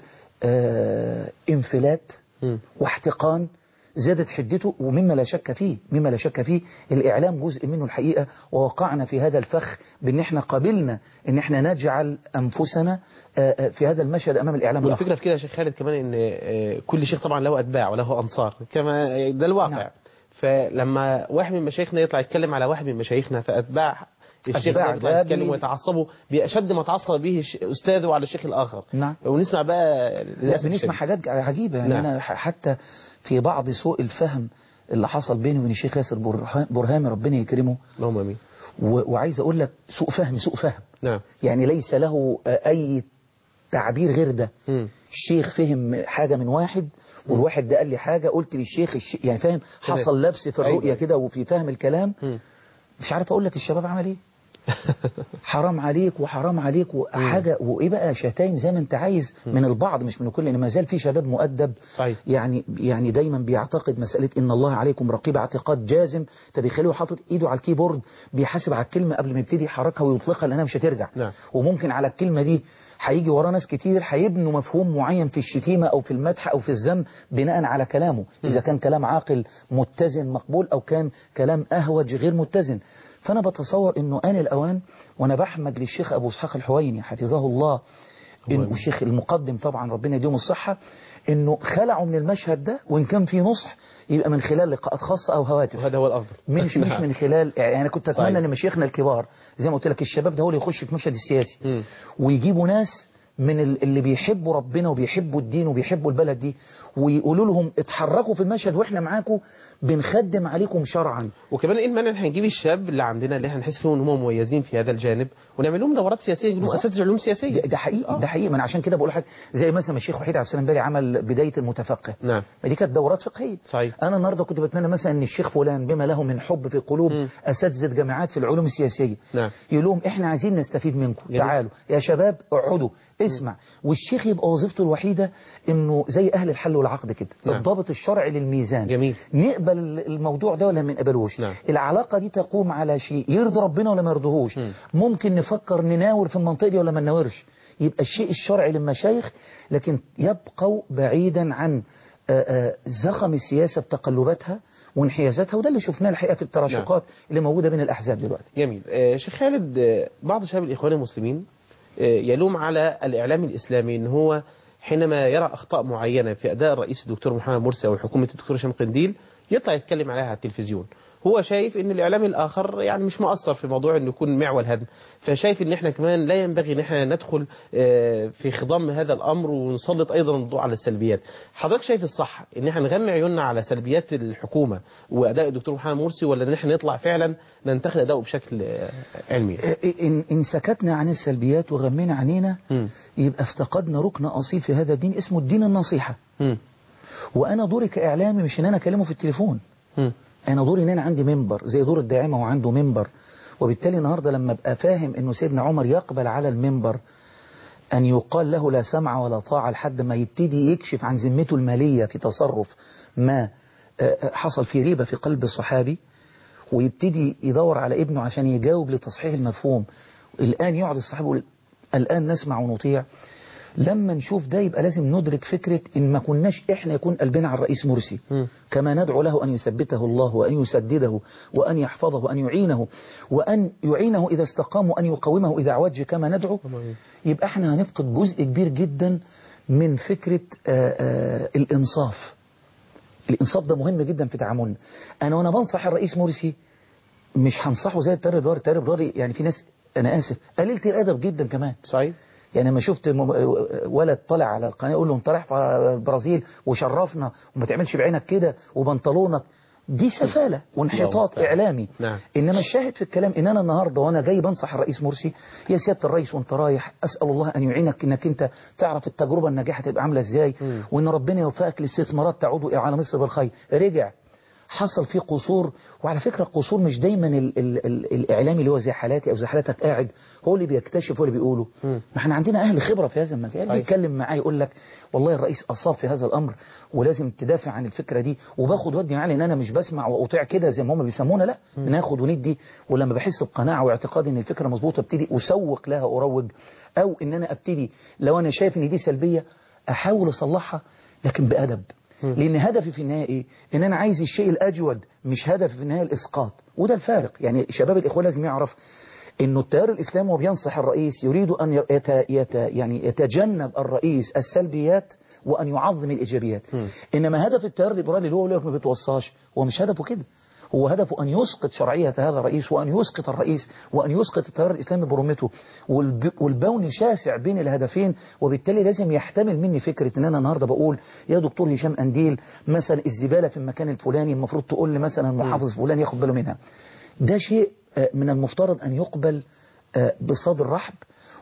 Speaker 2: آه، انفلات
Speaker 1: مم.
Speaker 2: واحتقان زادت حدته ومما لا شك فيه مما لا شك فيه الإعلام جزء منه الحقيقة ووقعنا في هذا الفخ بأن احنا قبلنا أن احنا نجعل أنفسنا آه، آه، في هذا المشهد أمام الإعلام الآخر
Speaker 1: والفكره في كده يا شيخ خالد كمان ان آه، كل شيخ طبعا له اتباع وله انصار كما ده الواقع
Speaker 2: نعم.
Speaker 1: فلما واحد من مشايخنا يطلع يتكلم على واحد من مشايخنا فاتباع الشيخ
Speaker 2: أتباع
Speaker 1: ده يطلع
Speaker 2: ده
Speaker 1: يتكلم
Speaker 2: بي-
Speaker 1: ويتعصبوا بأشد ما تعصب به الش- أستاذه على الشيخ الآخر
Speaker 2: نعم.
Speaker 1: ونسمع بقى
Speaker 2: لا
Speaker 1: للأسف
Speaker 2: بنسمع
Speaker 1: الشديد.
Speaker 2: حاجات عجيبة يعني
Speaker 1: نعم.
Speaker 2: أنا ح- حتى في بعض سوء الفهم اللي حصل بيني وبين الشيخ ياسر برها- برهامي ربنا يكرمه
Speaker 1: اللهم امين
Speaker 2: و- وعايز أقول لك سوء فهم سوء فهم
Speaker 1: نعم
Speaker 2: يعني ليس له آه، أي تعبير غير ده
Speaker 1: مم.
Speaker 2: الشيخ فهم حاجة من واحد والواحد ده قال لي حاجة قلت للشيخ الش... يعني فاهم
Speaker 1: تمام.
Speaker 2: حصل لبس في الرؤية
Speaker 1: أيوة.
Speaker 2: كده وفي فهم الكلام
Speaker 1: مم.
Speaker 2: مش عارف اقول لك الشباب عمل ايه حرام عليك وحرام عليك وحاجة وايه بقى شتايم زي ما انت عايز من البعض مش من الكل لان ما زال في شباب مؤدب
Speaker 1: صحيح.
Speaker 2: يعني يعني دايما بيعتقد مسألة ان الله عليكم رقيب اعتقاد جازم فبيخليه حاطط ايده على الكيبورد بيحاسب على الكلمة قبل ما يبتدي يحركها ويطلقها لانها مش هترجع
Speaker 1: نعم.
Speaker 2: وممكن على الكلمة دي هيجي وراه ناس كتير هيبنوا مفهوم معين في الشتيمة او في المدح او في الذم بناء على كلامه اذا كان كلام عاقل متزن مقبول او كان كلام اهوج غير متزن فانا بتصور انه ان الاوان وانا بحمد للشيخ ابو اسحاق الحويني حفظه الله إن الشيخ المقدم طبعا ربنا يديهم الصحة انه خلعوا من المشهد ده وان كان في نصح يبقى من خلال لقاءات خاصة او هواتف
Speaker 1: وهذا هو الافضل
Speaker 2: مش مش من خلال يعني انا كنت اتمنى
Speaker 1: صحيح.
Speaker 2: ان مشايخنا الكبار زي ما قلت لك الشباب ده هو اللي يخش في المشهد السياسي
Speaker 1: مم.
Speaker 2: ويجيبوا ناس من ال- اللي بيحبوا ربنا وبيحبوا الدين وبيحبوا البلد دي ويقولوا لهم اتحركوا في المشهد واحنا معاكم بنخدم عليكم شرعا
Speaker 1: وكمان ايه المانع ان احنا نجيب الشاب اللي عندنا اللي احنا نحس فيهم ان هم مميزين في هذا الجانب ونعمل لهم دورات سياسيه نجيب لهم اساتذه علوم
Speaker 2: ده,
Speaker 1: سياسيه
Speaker 2: ده حقيقي ده حقيقي ما انا عشان كده بقول حاجه زي مثلا الشيخ وحيد عبد السلام بالي عمل بدايه المتفقه
Speaker 1: نعم
Speaker 2: ما دي كانت دورات فقهيه
Speaker 1: صحيح.
Speaker 2: انا النهارده كنت بتمنى مثلا ان الشيخ فلان بما له من حب في قلوب
Speaker 1: مم.
Speaker 2: اساتذه جامعات في العلوم السياسيه
Speaker 1: نعم.
Speaker 2: يقول لهم احنا عايزين نستفيد منكم
Speaker 1: جميل.
Speaker 2: تعالوا يا شباب اقعدوا اسمع والشيخ يبقى وظيفته الوحيده انه زي اهل الحل والعقد كده
Speaker 1: نعم.
Speaker 2: الضابط الشرعي للميزان
Speaker 1: جميل.
Speaker 2: نقبل الموضوع ده ولا ما نقبلوش
Speaker 1: نعم.
Speaker 2: العلاقه دي تقوم على شيء يرضي ربنا ولا ما يرضيهوش
Speaker 1: مم.
Speaker 2: ممكن نفكر نناور في المنطقه دي ولا ما نناورش يبقى الشيء الشرعي للمشايخ لكن يبقوا بعيدا عن آه، آه، زخم السياسه بتقلباتها وانحيازاتها وده اللي شفناه الحقيقه في التراشقات اللي موجوده بين الاحزاب دلوقتي
Speaker 1: جميل آه، شيخ خالد آه، بعض شباب الاخوان المسلمين آه، يلوم على الاعلام الاسلامي ان هو حينما يرى اخطاء معينه في اداء الرئيس الدكتور محمد مرسي او حكومه الدكتور هشام قنديل يطلع يتكلم عليها على التلفزيون هو شايف ان الاعلام الاخر يعني مش مقصر في موضوع انه يكون معول هدم فشايف ان احنا كمان لا ينبغي ان احنا ندخل آه، في خضم هذا الامر ونسلط ايضا الضوء على السلبيات حضرتك شايف الصح ان احنا نغمي عيوننا على سلبيات الحكومه واداء الدكتور محمد مرسي ولا ان احنا نطلع فعلا ننتقد اداؤه بشكل آه، علمي
Speaker 2: آه، إن, إن سكتنا عن السلبيات وغمينا عينينا
Speaker 1: مم.
Speaker 2: يبقى افتقدنا ركن أصيل في هذا الدين اسمه الدين النصيحة
Speaker 1: مم.
Speaker 2: وأنا دوري كإعلامي مش إن أنا أكلمه في التليفون
Speaker 1: مم.
Speaker 2: أنا دوري إن أنا عندي منبر زي دور الداعمة وعنده منبر وبالتالي النهاردة لما أبقى فاهم إنه سيدنا عمر يقبل على المنبر أن يقال له لا سمع ولا طاعة لحد ما يبتدي يكشف عن ذمته المالية في تصرف ما آه، آه، حصل في ريبة في قلب الصحابي ويبتدي يدور على ابنه عشان يجاوب لتصحيح المفهوم الآن يقعد الصحابي يقول الآن نسمع ونطيع لما نشوف ده يبقى لازم ندرك فكرة إن ما كناش إحنا يكون قلبنا على الرئيس مرسي
Speaker 1: مم.
Speaker 2: كما ندعو له أن يثبته الله وأن يسدده وأن يحفظه وأن يعينه وأن يعينه إذا استقام وأن يقومه إذا عوج كما ندعو يبقى إحنا هنفقد جزء كبير جدا من فكرة آآ آآ الإنصاف الإنصاف ده مهم جدا في تعاملنا أنا وأنا بنصح الرئيس مرسي مش هنصحه زي التاري البراري التاري البراري يعني في ناس أنا آسف قليلة الأدب جدا كمان
Speaker 1: صحيح
Speaker 2: يعني لما شفت م- ولد طلع على القناة يقول له انت رايح في البرازيل وشرفنا وما تعملش بعينك كده وبنطلونك دي سفالة وانحطاط
Speaker 1: المستعان.
Speaker 2: إعلامي
Speaker 1: نعم.
Speaker 2: إنما الشاهد في الكلام إن أنا النهاردة وأنا جاي بنصح الرئيس مرسي يا سيادة الرئيس وأنت رايح أسأل الله أن يعينك إنك أنت تعرف التجربة الناجحة تبقى عاملة إزاي
Speaker 1: مم.
Speaker 2: وإن ربنا يوفقك لاستثمارات تعود على مصر بالخير رجع حصل فيه قصور وعلى فكرة القصور مش دايما ال ال ال الإعلامي اللي هو زي حالاتي أو زي حالاتك قاعد هو اللي بيكتشف هو اللي بيقوله
Speaker 1: مم.
Speaker 2: ما احنا عندنا أهل خبرة في هذا المجال
Speaker 1: صحيح.
Speaker 2: بيتكلم معاه يقول لك والله الرئيس أصاب في هذا الأمر ولازم تدافع عن الفكرة دي وباخد ودي معاه لأن أنا مش بسمع وأطيع كده زي ما هم بيسمونا لا بناخد وندي ولما بحس بقناعة واعتقاد إن الفكرة مظبوطة ابتدي أسوق لها أروج أو إن أنا أبتدي لو أنا شايف إن دي سلبية أحاول أصلحها لكن بأدب لان هدفي في النهايه ايه ان انا عايز الشيء الاجود مش هدفي في النهايه الاسقاط وده الفارق يعني شباب الاخوان لازم يعرف انه التيار الاسلامي وهو بينصح الرئيس يريد ان يت يت يعني يتجنب الرئيس السلبيات وان يعظم الايجابيات انما هدف التيار الليبرالي اللي هو يقول لك ما بيتوصاش هو مش هدفه كده هو هدفه أن يسقط شرعية هذا الرئيس وأن يسقط الرئيس وأن يسقط التيار الإسلامي برمته والب- والبون شاسع بين الهدفين وبالتالي لازم يحتمل مني فكرة أن أنا النهاردة بقول يا دكتور هشام أنديل مثلا الزبالة في المكان الفلاني المفروض تقول لي مثلا محافظ فلان ياخد باله منها ده شيء آه، من المفترض أن يقبل آه، بصدر رحب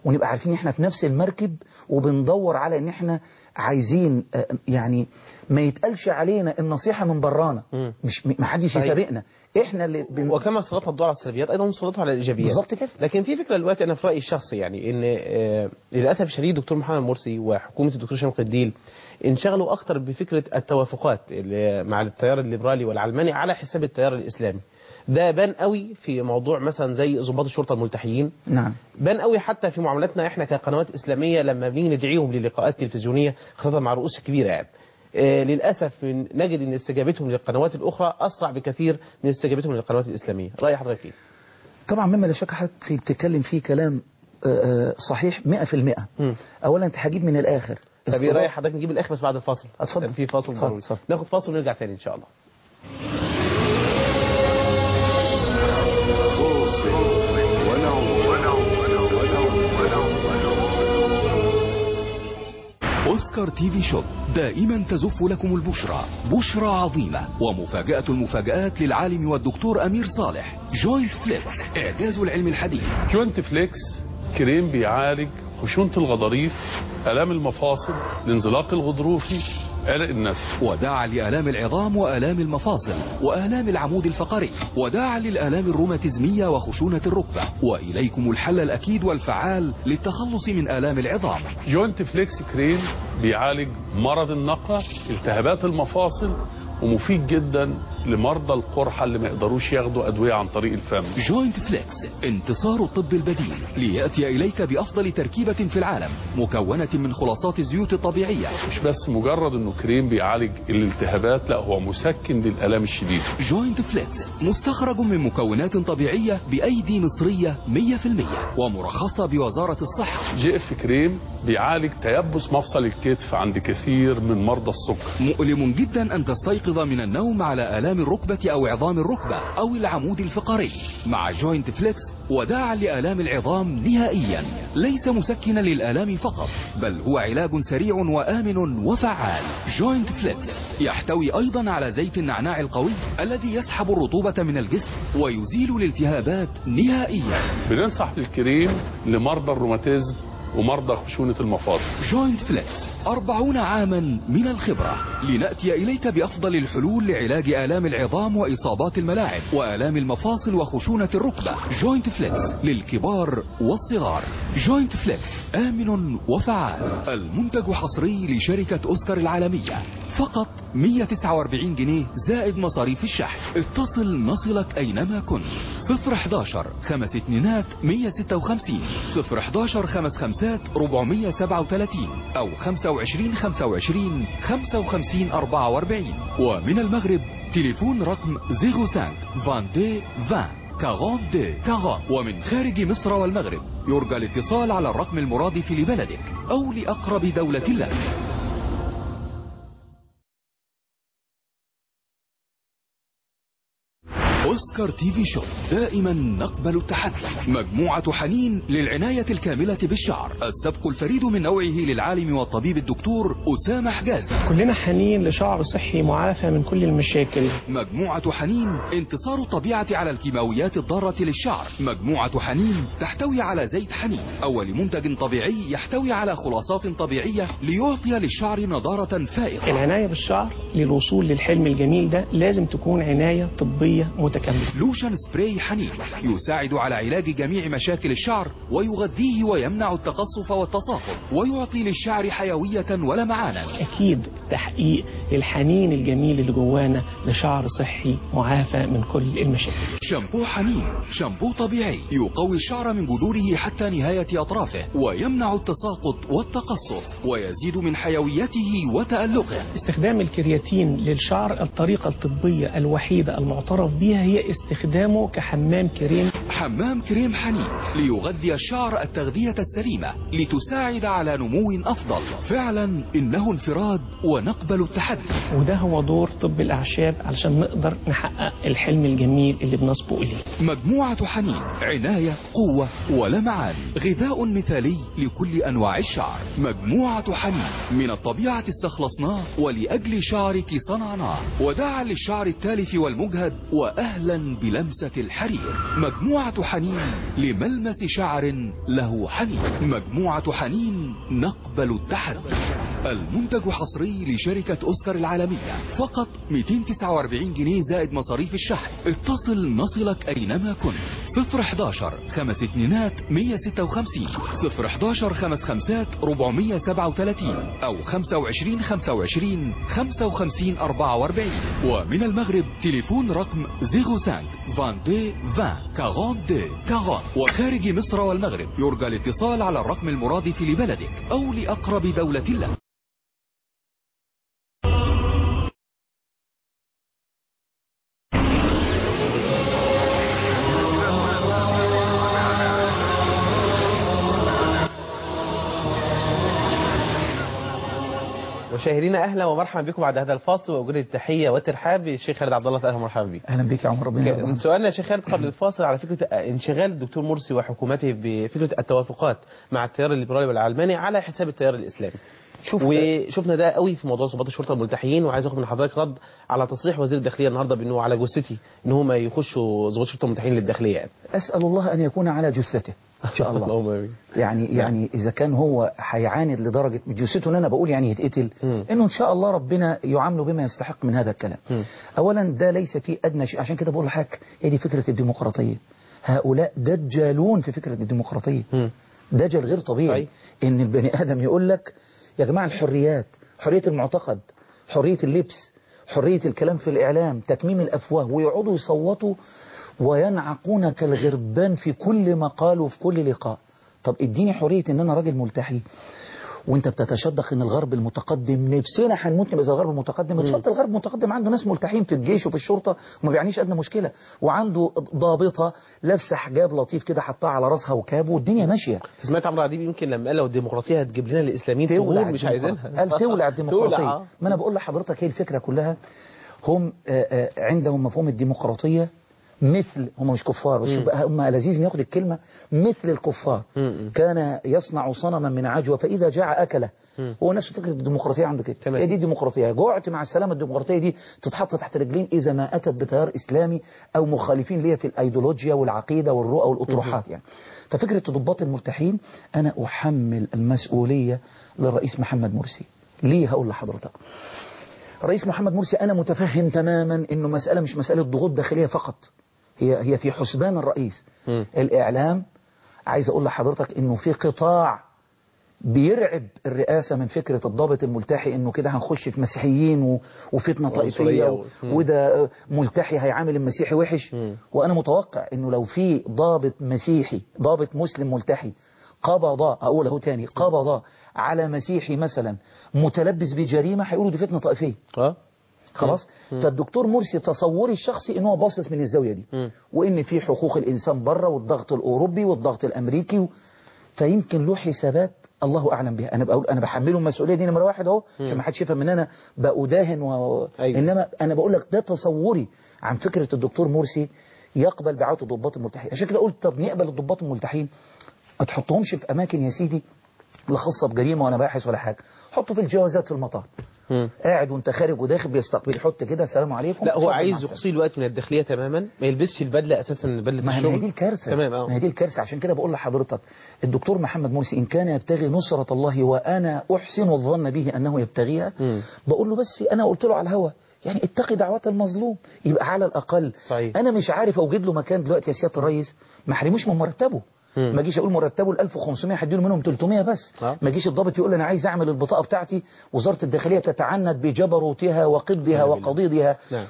Speaker 2: ونبقى عارفين ان احنا في نفس المركب وبندور على ان احنا عايزين آه، يعني ما يتقالش علينا النصيحة من برانا
Speaker 1: مم.
Speaker 2: مش ما حدش
Speaker 1: صحيح.
Speaker 2: يسابقنا احنا اللي بن...
Speaker 1: وكما سلطنا الضوء على السلبيات ايضا نسلطه على الايجابيات
Speaker 2: بالظبط كده
Speaker 1: لكن في فكره دلوقتي انا في رايي الشخصي يعني ان آه، للاسف الشديد دكتور محمد مرسي وحكومه الدكتور شوقي الدين انشغلوا اكتر بفكره التوافقات اللي مع التيار الليبرالي والعلماني على حساب التيار الاسلامي ده بان قوي في موضوع مثلا زي ضباط الشرطه الملتحيين
Speaker 2: نعم
Speaker 1: بان قوي حتى في معاملاتنا احنا كقنوات اسلاميه لما بنيجي ندعيهم للقاءات تلفزيونيه خاصه مع رؤوس كبيره يعني آه، للاسف من- نجد ان استجابتهم للقنوات الاخرى اسرع بكثير من استجابتهم للقنوات الاسلاميه راي حضرتك ايه
Speaker 2: طبعا مما لا شك حضرتك بتتكلم فيه كلام آه، آه، صحيح 100%
Speaker 1: مم.
Speaker 2: اولا انت هجيب من الاخر
Speaker 1: طب ايه
Speaker 2: استضاف-
Speaker 1: راي حضرتك نجيب الاخر بس بعد الفاصل
Speaker 2: اتفضل.
Speaker 1: في فاصل
Speaker 2: اتفضل،
Speaker 1: ضروري
Speaker 2: اتفضل.
Speaker 1: ناخد فاصل ونرجع تاني ان شاء الله
Speaker 7: أوسكار تي في شوب دائما تزف لكم البشرى بشرى عظيمة ومفاجأة المفاجآت للعالم والدكتور أمير صالح جوينت فليكس إعجاز العلم الحديث
Speaker 8: جوينت فليكس كريم بيعالج خشونة الغضاريف آلام المفاصل الانزلاق الغضروفي عرق النسل
Speaker 7: وداعا لآلام العظام وآلام المفاصل وآلام العمود الفقري وداعا للآلام الروماتيزمية وخشونة الركبة وإليكم الحل الأكيد والفعال للتخلص من آلام العظام
Speaker 8: جوينت فليكس كريم بيعالج مرض النقع التهابات المفاصل ومفيد جدا لمرضى القرحة اللي ما يقدروش ياخدوا أدوية عن طريق الفم
Speaker 7: جوينت فليكس انتصار الطب البديل ليأتي إليك بأفضل تركيبة في العالم مكونة من خلاصات الزيوت الطبيعية
Speaker 8: مش بس مجرد انه كريم بيعالج الالتهابات لا هو مسكن للآلام الشديدة
Speaker 7: جوينت فليكس مستخرج من مكونات طبيعية بأيدي مصرية 100% ومرخصة بوزارة الصحة
Speaker 8: جي اف كريم بيعالج تيبس مفصل الكتف عند كثير من مرضى السكر
Speaker 7: مؤلم جدا أن تستيقظ من النوم على آلام الركبة أو عظام الركبة أو العمود الفقري مع جوينت فليكس وداعا لآلام العظام نهائيا ليس مسكنا للآلام فقط بل هو علاج سريع وآمن وفعال جوينت فليكس يحتوي أيضا على زيت النعناع القوي الذي يسحب الرطوبة من الجسم ويزيل الالتهابات نهائيا
Speaker 8: بننصح بالكريم لمرضى الروماتيزم ومرضى خشونة المفاصل
Speaker 7: جوينت فليكس أربعون عاما من الخبرة لنأتي إليك بأفضل الحلول لعلاج آلام العظام وإصابات الملاعب وآلام المفاصل وخشونة الركبة جوينت فليكس للكبار والصغار جوينت فليكس آمن وفعال المنتج حصري لشركة أوسكار العالمية فقط 149 جنيه زائد مصاريف الشحن اتصل نصلك أينما كنت 011 خمس اتنينات 156 011 خمس خمسات 437 أو 25 25 55 44 ومن المغرب تليفون رقم 05 22 20 42 40 ومن خارج مصر والمغرب يرجى الاتصال على الرقم المرادف لبلدك أو لأقرب دولة لك أوسكار تي في شو دائما نقبل التحدي مجموعة حنين للعناية الكاملة بالشعر السبق الفريد من نوعه للعالم والطبيب الدكتور أسامة حجازي
Speaker 9: كلنا حنين لشعر صحي معافى من كل المشاكل
Speaker 7: مجموعة حنين انتصار الطبيعة على الكيماويات الضارة للشعر مجموعة حنين تحتوي على زيت حنين أول منتج طبيعي يحتوي على خلاصات طبيعية ليعطي للشعر نضارة فائقة
Speaker 9: العناية بالشعر للوصول للحلم الجميل ده لازم تكون عناية طبية متكاملة
Speaker 7: لوشن سبراي حنين يساعد على علاج جميع مشاكل الشعر ويغذيه ويمنع التقصف والتصاقط ويعطي للشعر حيوية ولمعانا
Speaker 9: أكيد تحقيق الحنين الجميل اللي جوانا لشعر صحي معافى من كل المشاكل
Speaker 7: شامبو حنين شامبو طبيعي يقوي الشعر من جذوره حتى نهاية أطرافه ويمنع التساقط والتقصف ويزيد من حيويته وتألقه
Speaker 9: استخدام الكرياتين للشعر الطريقة الطبية الوحيدة المعترف بها هي استخدامه كحمام كريم
Speaker 7: حمام كريم حنين ليغذي الشعر التغذية السليمة لتساعد على نمو أفضل فعلا إنه انفراد ونقبل التحدي
Speaker 9: وده هو دور طب الأعشاب علشان نقدر نحقق الحلم الجميل اللي بنصبو إليه
Speaker 7: مجموعة حنين عناية قوة ولمعان غذاء مثالي لكل أنواع الشعر مجموعة حنين من الطبيعة استخلصناه ولأجل شعرك صنعناه وداعا للشعر التالف والمجهد وأهلا بلمسة الحرير مجموعة حنين لملمس شعر له حنين مجموعة حنين نقبل التحدي المنتج حصري لشركة أوسكار العالمية فقط 249 جنيه زائد مصاريف الشحن اتصل نصلك أينما كنت 011 خمس اتنينات 156 011 خمس خمسات 437 أو 25 25 55 44 ومن المغرب تليفون رقم 05 22 20 42 40 وخارج مصر والمغرب يرجى الاتصال على الرقم المرادف لبلدك أو لأقرب دولة لك
Speaker 1: مشاهدينا اهلا ومرحبا بكم بعد هذا الفاصل ووجود التحيه والترحاب بالشيخ خالد عبد الله اهلا ومرحبا بك.
Speaker 2: اهلا بك يا عمر ربنا يرضى
Speaker 1: من
Speaker 2: عنك.
Speaker 1: سؤالنا يا شيخ خالد قبل الفاصل على فكره انشغال الدكتور مرسي وحكومته بفكره التوافقات مع التيار الليبرالي والعلماني على حساب التيار الاسلامي.
Speaker 2: شوف
Speaker 1: وشفنا ده قوي في موضوع ضباط الشرطه الملتحيين وعايز اخد من حضرتك رد على تصريح وزير الداخليه النهارده بانه على جثتي ان هم يخشوا ضباط الشرطه الملتحيين للداخليه يعني.
Speaker 2: اسال الله ان يكون على جثته ان شاء الله
Speaker 1: اللهم امين.
Speaker 2: يعني يعني اذا كان هو هيعاند لدرجه جثته ان انا بقول يعني يتقتل
Speaker 1: مم.
Speaker 2: انه ان شاء الله ربنا يعامله بما يستحق من هذا الكلام
Speaker 1: مم.
Speaker 2: اولا ده ليس فيه ادنى شيء عشان كده بقول لحضرتك هي دي فكره الديمقراطيه هؤلاء دجالون في فكره الديمقراطيه
Speaker 1: مم.
Speaker 2: دجل غير طبيعي
Speaker 1: صحيح.
Speaker 2: ان البني ادم يقول لك يا جماعه الحريات حريه المعتقد حريه اللبس حريه الكلام في الاعلام تكميم الافواه ويقعدوا يصوتوا وينعقون كالغربان في كل مقال وفي كل لقاء طب اديني حريه ان انا راجل ملتحي وانت بتتشدق ان الغرب المتقدم نفسنا هنموت نبقى زي الغرب المتقدم اتفضل الغرب المتقدم عنده ناس ملتحين في الجيش وفي الشرطه وما بيعنيش ادنى مشكله وعنده ضابطه لابسه حجاب لطيف كده حطها على راسها وكاب والدنيا ماشيه
Speaker 1: سمعت عمرو اديب يمكن لما قال لو الديمقراطيه هتجيب لنا الاسلاميين
Speaker 2: تولع
Speaker 1: ثغور مش
Speaker 2: الديمقراطية.
Speaker 1: عايزينها
Speaker 2: قال تولع الديمقراطية
Speaker 1: تولع.
Speaker 2: ما أنا بقول لحضرتك هي الفكرة كلها هم آه، آه، عندهم مفهوم الديمقراطية مثل هم مش كفار بس بقى هم لذيذ ياخد الكلمة مثل الكفار
Speaker 1: مم.
Speaker 2: كان يصنع صنما من عجوة فإذا جاع أكله هو نفس فكرة الديمقراطية عنده كده
Speaker 1: تمام.
Speaker 2: هي دي الديمقراطية جوعت مع السلامة الديمقراطية دي تتحط تحت رجلين إذا ما أتت بتيار إسلامي أو مخالفين ليها في الأيديولوجيا والعقيدة والرؤى والأطروحات يعني ففكرة ضباط الملتحين أنا أحمل المسؤولية للرئيس محمد مرسي ليه هقول لحضرتك رئيس محمد مرسي أنا متفهم تماما أنه مسألة مش مسألة ضغوط داخلية فقط هي هي في حسبان الرئيس
Speaker 1: مم.
Speaker 2: الإعلام عايز أقول لحضرتك أنه في قطاع بيرعب الرئاسة من فكرة الضابط الملتحي انه كده هنخش في مسيحيين و- وفتنة
Speaker 1: وعنصرية
Speaker 2: طائفية
Speaker 1: و-
Speaker 2: و-
Speaker 1: مم.
Speaker 2: وده ملتحي هيعامل المسيحي وحش
Speaker 1: مم.
Speaker 2: وانا متوقع انه لو في ضابط مسيحي ضابط مسلم ملتحي قبض اقول اهو تاني قبض على مسيحي مثلا متلبس بجريمة هيقولوا دي فتنة طائفية
Speaker 1: اه
Speaker 2: خلاص فالدكتور مرسي تصوري الشخصي ان هو باصص من الزاويه دي
Speaker 1: مم.
Speaker 2: وان في حقوق الانسان بره والضغط الاوروبي والضغط الامريكي و... فيمكن له حسابات الله اعلم بها انا بقول انا بحمله المسؤوليه دي نمره واحد اهو عشان ما حدش يفهم ان انا بأداهن و...
Speaker 1: أيوة.
Speaker 2: انما انا بقول لك ده تصوري عن فكره الدكتور مرسي يقبل بعوده الضباط الملتحين عشان كده قلت طب نقبل الضباط الملتحين ما تحطهمش في اماكن يا سيدي لا خاصه بجريمه وانا باحث ولا حاجه حطه في الجوازات في المطار
Speaker 1: مم.
Speaker 2: قاعد وانت خارج وداخل بيستقبل يحط كده السلام عليكم
Speaker 1: لا هو
Speaker 2: اتفضل
Speaker 1: عايز
Speaker 2: مع السلامة.
Speaker 1: يقصي الوقت من الداخليه تماما ما يلبسش البدله اساسا بدله
Speaker 2: ما هي-
Speaker 1: الشغل
Speaker 2: ما هي دي الكارثة
Speaker 1: تمام
Speaker 2: ما هي
Speaker 1: اه
Speaker 2: دي الكارثة عشان كده بقول لحضرتك الدكتور محمد مرسي إن كان يبتغي نصرة الله وأنا أحسن الظن به أنه يبتغيها
Speaker 1: مم.
Speaker 2: بقول له بس أنا قلت له على الهوا يعني اتقي دعوات المظلوم يبقى على الأقل
Speaker 1: صحيح.
Speaker 2: أنا مش عارف أوجد له مكان دلوقتي يا سيادة الرئيس ما حرموش من مرتبه
Speaker 1: مم.
Speaker 2: ما اجيش اقول مرتبه ال 1500 هديله منهم 300 بس
Speaker 1: آه.
Speaker 2: ما اجيش الضابط يقول انا عايز اعمل البطاقه بتاعتي وزاره الداخليه تتعنت بجبروتها وقدها وقضيضها
Speaker 1: نعم.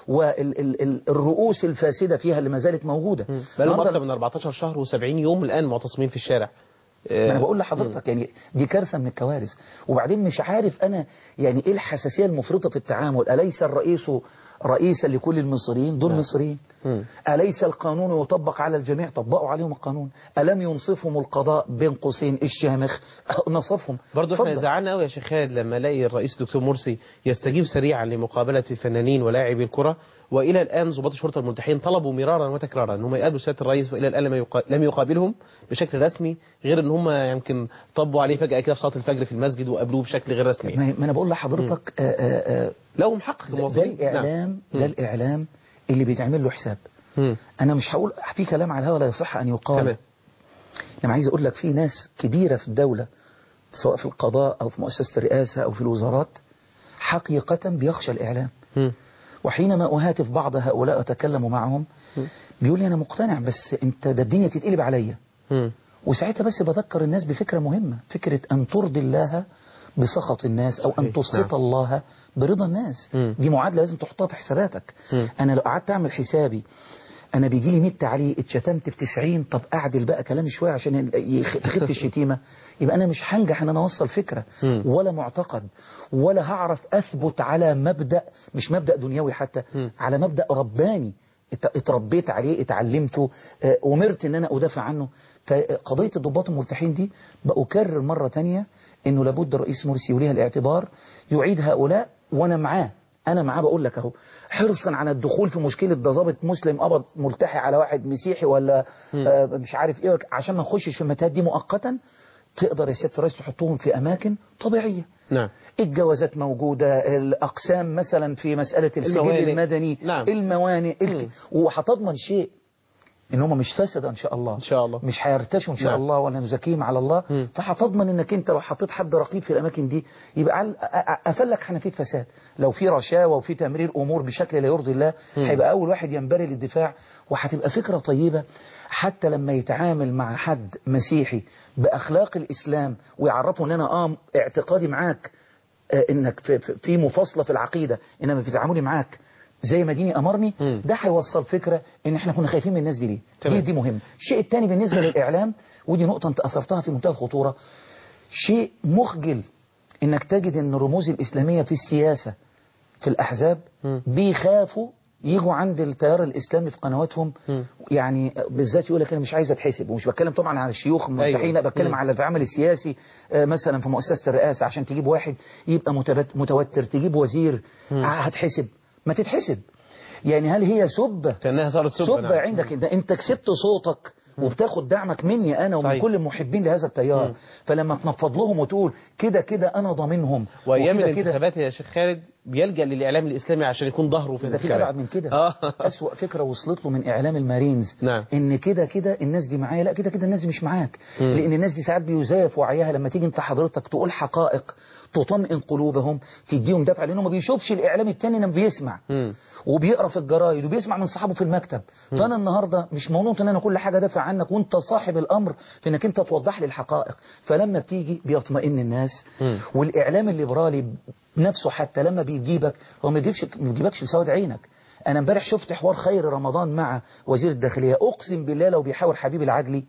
Speaker 2: والرؤوس الفاسده فيها اللي ما زالت موجوده
Speaker 1: بقالهم
Speaker 2: النهاردة
Speaker 1: اكتر من 14 شهر و70 يوم الان معتصمين في الشارع
Speaker 2: ما انا بقول لحضرتك يعني دي كارثه من الكوارث وبعدين مش عارف انا يعني ايه الحساسيه المفرطه في التعامل اليس الرئيس رئيسا لكل المصريين دول مصريين
Speaker 1: مم.
Speaker 2: اليس القانون يطبق على الجميع طبقوا عليهم القانون الم ينصفهم القضاء بين قوسين الشامخ نصفهم
Speaker 1: برضه احنا
Speaker 2: اتفضل.
Speaker 1: زعلنا قوي يا شيخ خالد لما الاقي الرئيس الدكتور مرسي يستجيب سريعا لمقابله الفنانين ولاعبي الكره والى الان ضباط الشرطه الملتحين طلبوا مرارا وتكرارا ان هم يقابلوا سياده الرئيس والى الان لم يقا- لم يقابلهم بشكل رسمي غير ان هم يمكن طبوا عليه فجاه كده في صلاه الفجر في المسجد وقابلوه بشكل غير رسمي
Speaker 2: ما ما انا بقول لحضرتك آه، آه، آه،
Speaker 1: لهم حق
Speaker 2: ده, ده
Speaker 1: كمواطنين نعم.
Speaker 2: الاعلام ده الاعلام اللي بيتعمل له حساب
Speaker 1: مم.
Speaker 2: انا مش هقول في كلام على الهوا لا يصح ان يقال
Speaker 1: تمام
Speaker 2: انا عايز اقول لك في ناس كبيره في الدوله سواء في القضاء او في مؤسسه الرئاسه او في الوزارات حقيقه بيخشى الاعلام
Speaker 1: مم.
Speaker 2: وحينما اهاتف بعض هؤلاء اتكلم معهم بيقول لي انا مقتنع بس انت ده الدنيا تتقلب عليا
Speaker 1: مم.
Speaker 2: وساعتها بس بذكر الناس بفكرة مهمة فكرة أن ترضي الله بسخط الناس أو أن
Speaker 1: صحيح،
Speaker 2: تسخط
Speaker 1: نعم.
Speaker 2: الله برضا الناس
Speaker 1: مم.
Speaker 2: دي معادلة لازم تحطها في حساباتك
Speaker 1: مم.
Speaker 2: أنا لو قعدت أعمل حسابي أنا بيجي لي 100 تعليق اتشتمت في 90 طب أعدل بقى كلامي شوية عشان يخ- تخف الشتيمة يبقى أنا مش هنجح إن أنا أوصل فكرة
Speaker 1: مم.
Speaker 2: ولا معتقد ولا هعرف أثبت على مبدأ مش مبدأ دنيوي حتى
Speaker 1: مم.
Speaker 2: على مبدأ رباني ات- اتربيت عليه اتعلمته آه، أمرت ان انا ادافع عنه فقضية الضباط الملتحين دي بأكرر مرة تانية انه لابد الرئيس مرسي يوليها الاعتبار يعيد هؤلاء وانا معاه انا معاه بقول لك اهو حرصا على الدخول في مشكله ده ضابط مسلم قبض ملتحي على واحد مسيحي ولا آه مش عارف ايه عشان ما نخشش في المتاهات دي مؤقتا تقدر يا سياده الرئيس تحطهم في اماكن طبيعيه
Speaker 1: نعم
Speaker 2: الجوازات موجودة الأقسام مثلا في مسألة السجل
Speaker 1: الموانئ.
Speaker 2: المدني
Speaker 1: نعم.
Speaker 2: الموانئ
Speaker 1: مم.
Speaker 2: الك... وهتضمن شيء ان هم مش فسد ان شاء الله
Speaker 1: إن شاء الله.
Speaker 2: مش هيرتشوا ان شاء
Speaker 1: نعم.
Speaker 2: الله ولا نزكيهم على الله
Speaker 1: مم.
Speaker 2: فهتضمن انك انت لو حطيت حد رقيب في الاماكن دي يبقى على أ- أ- قفلك حنفيه فساد لو في رشاوى وفي تمرير امور بشكل لا يرضي الله
Speaker 1: مم.
Speaker 2: هيبقى اول واحد ينبري للدفاع وهتبقى فكره طيبه حتى لما يتعامل مع حد مسيحي باخلاق الاسلام ويعرفه ان انا اه اعتقادي معاك آه، انك في, في- في مفاصله في العقيده انما في تعاملي معاك زي ما ديني امرني
Speaker 1: مم.
Speaker 2: ده هيوصل فكره ان احنا كنا خايفين من الناس دي ليه
Speaker 1: تمام.
Speaker 2: دي دي مهم الشيء الثاني بالنسبه للاعلام ودي نقطه انت اثرتها في منتهى الخطوره شيء مخجل انك تجد ان الرموز الاسلاميه في السياسه في الاحزاب
Speaker 1: مم.
Speaker 2: بيخافوا يجوا عند التيار الاسلامي في قنواتهم
Speaker 1: مم.
Speaker 2: يعني بالذات يقول لك انا مش عايز اتحسب ومش بتكلم طبعا على الشيوخ الملتحين
Speaker 1: أيوة.
Speaker 2: بتكلم
Speaker 1: مم.
Speaker 2: على العمل السياسي آه، مثلا في مؤسسه الرئاسه عشان تجيب واحد يبقى متبت- متوتر تجيب وزير
Speaker 1: مم.
Speaker 2: آه، هتحسب ما تتحسب يعني هل هي سبه
Speaker 1: كأنها صارت سبة
Speaker 2: سبة
Speaker 1: نعم.
Speaker 2: عندك انت انت كسبت صوتك وبتاخد دعمك مني انا ومن
Speaker 1: صحيح.
Speaker 2: كل المحبين لهذا التيار
Speaker 1: مم.
Speaker 2: فلما تنفض لهم وتقول كده كده انا ضامنهم
Speaker 1: وايام
Speaker 2: وكده كده
Speaker 1: الانتخابات يا شيخ خالد بيلجأ للاعلام الاسلامي عشان يكون ظهره في
Speaker 2: ده في
Speaker 1: الانتخابات
Speaker 2: ابعد من كده
Speaker 1: اه
Speaker 2: اسوأ فكره وصلت له من اعلام المارينز
Speaker 1: نعم.
Speaker 2: ان كده كده الناس دي معايا لا كده كده الناس دي مش معاك
Speaker 1: مم.
Speaker 2: لان الناس دي ساعات بيزاف وعيها لما تيجي انت حضرتك تقول حقائق تطمئن قلوبهم تديهم دفع لانه ما بيشوفش الاعلام التاني انما بيسمع
Speaker 1: مم.
Speaker 2: وبيقرا في الجرايد وبيسمع من صحابه في المكتب فانا النهارده مش منوط ان انا كل حاجه دافع عنك وانت صاحب الامر في انك انت توضح لي الحقائق فلما بتيجي بيطمئن الناس
Speaker 1: مم.
Speaker 2: والاعلام الليبرالي نفسه حتى لما بيجيبك هو ما بيجيبش ما بيجيبكش لسواد عينك انا امبارح شفت حوار خير رمضان مع وزير الداخليه اقسم بالله لو بيحاور حبيب العدلي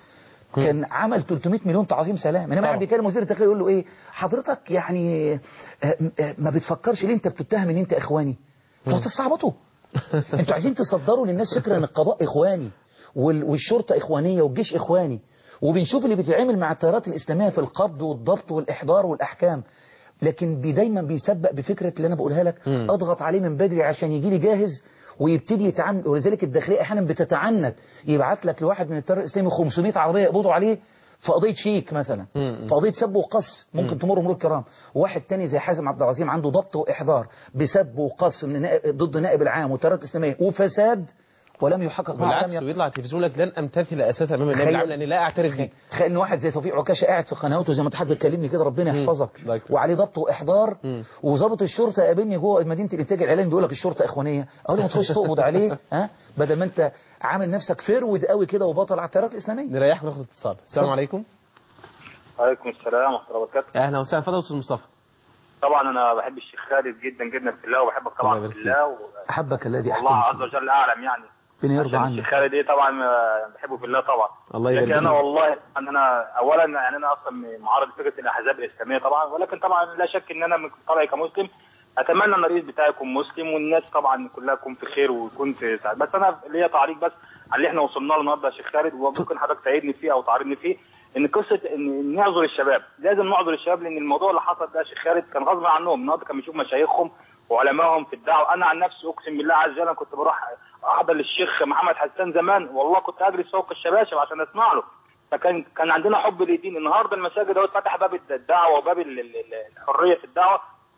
Speaker 2: كان عمل 300 مليون تعظيم سلام انما
Speaker 1: طبعا.
Speaker 2: قاعد بيكلم وزير الداخليه يقول له ايه حضرتك يعني آه، آه، ما بتفكرش ليه انت بتتهم ان انت اخواني انتوا هتستعبطوا انتوا عايزين تصدروا للناس فكره ان القضاء اخواني وال- والشرطه اخوانيه والجيش اخواني وبنشوف اللي بيتعمل مع التيارات الاسلاميه في القبض والضبط والاحضار والاحكام لكن بي دايما بيسبق بفكره اللي انا بقولها لك
Speaker 1: مم.
Speaker 2: اضغط عليه من بدري عشان يجي لي جاهز ويبتدي يتعامل ولذلك الداخليه احيانا بتتعنت يبعت لك لواحد من التيار الاسلامي 500 عربيه يقبضوا عليه في قضيه شيك مثلا
Speaker 1: مم.
Speaker 2: في قضيه سب وقص ممكن تمر مرور الكرام واحد تاني زي حازم عبد العظيم عنده ضبط واحضار بسب وقص من نائب ضد نائب العام والتيارات الاسلاميه وفساد ولم يحقق معه
Speaker 1: بالعكس
Speaker 2: ولم يق-
Speaker 1: ويطلع على التلفزيون لك لن امتثل اساسا امام النائب
Speaker 2: تخيل-
Speaker 1: العام لاني لا اعترف بيه
Speaker 2: تخيل ان واحد زي توفيق عكاشه قاعد في قناته زي ما انت حضرتك بتكلمني كده ربنا
Speaker 1: مم.
Speaker 2: يحفظك
Speaker 1: الله يكرمك.
Speaker 2: وعليه ضبط واحضار
Speaker 1: مم.
Speaker 2: وظابط الشرطه قابلني جوه مدينه الانتاج الاعلامي بيقول لك الشرطه اخوانيه اقول له ما تخش تقبض عليه ها بدل ما انت عامل نفسك فرود قوي كده وبطل على التيارات الاسلاميه
Speaker 1: نريحك وناخد اتصال السلام عليكم
Speaker 10: وعليكم السلام ورحمة الله وبركاته
Speaker 1: اهلا وسهلا اتفضل يا استاذ مصطفى
Speaker 10: طبعا أنا بحب الشيخ خالد جدا جدا في الله وبحبك
Speaker 1: الله
Speaker 10: طبعا
Speaker 1: يبارك
Speaker 10: في
Speaker 1: فيك.
Speaker 10: الله و...
Speaker 2: احبك الذي
Speaker 10: والله عز
Speaker 2: احبك
Speaker 10: وجل أعلم يعني
Speaker 2: ربنا يرضى
Speaker 10: عشان
Speaker 2: عنك
Speaker 10: الشيخ خالد إيه طبعا آه، بحبه في الله طبعا
Speaker 1: الله يبارك
Speaker 10: لكن أنا
Speaker 1: فيك.
Speaker 10: والله أن أنا أولا يعني أنا أصلا معارض فكرة الأحزاب الإسلامية طبعا ولكن طبعا لا شك إن أنا من طبعي كمسلم أتمنى أن الرئيس بتاعي يكون مسلم والناس طبعا كلها تكون في خير ويكون في سعادة بس أنا ليا تعليق بس على اللي إحنا وصلنا له النهارده يا شيخ خالد وممكن حضرتك تعيدني فيه أو تعارضني فيه ان قصه ان إن نعذر الشباب لازم نعذر الشباب لان الموضوع اللي حصل ده يا شيخ خالد كان غصب عنهم النهارده كان بيشوف مشايخهم وعلمائهم في الدعوه انا عن نفسي اقسم بالله عز وجل أنا كنت بروح احضر للشيخ محمد حسان زمان والله كنت اجلس فوق الشباشب عشان اسمع له فكان كان عندنا حب للدين النهارده المساجد اهو فتح باب الدعوه وباب ال- ال- ال- الحريه في الدعوه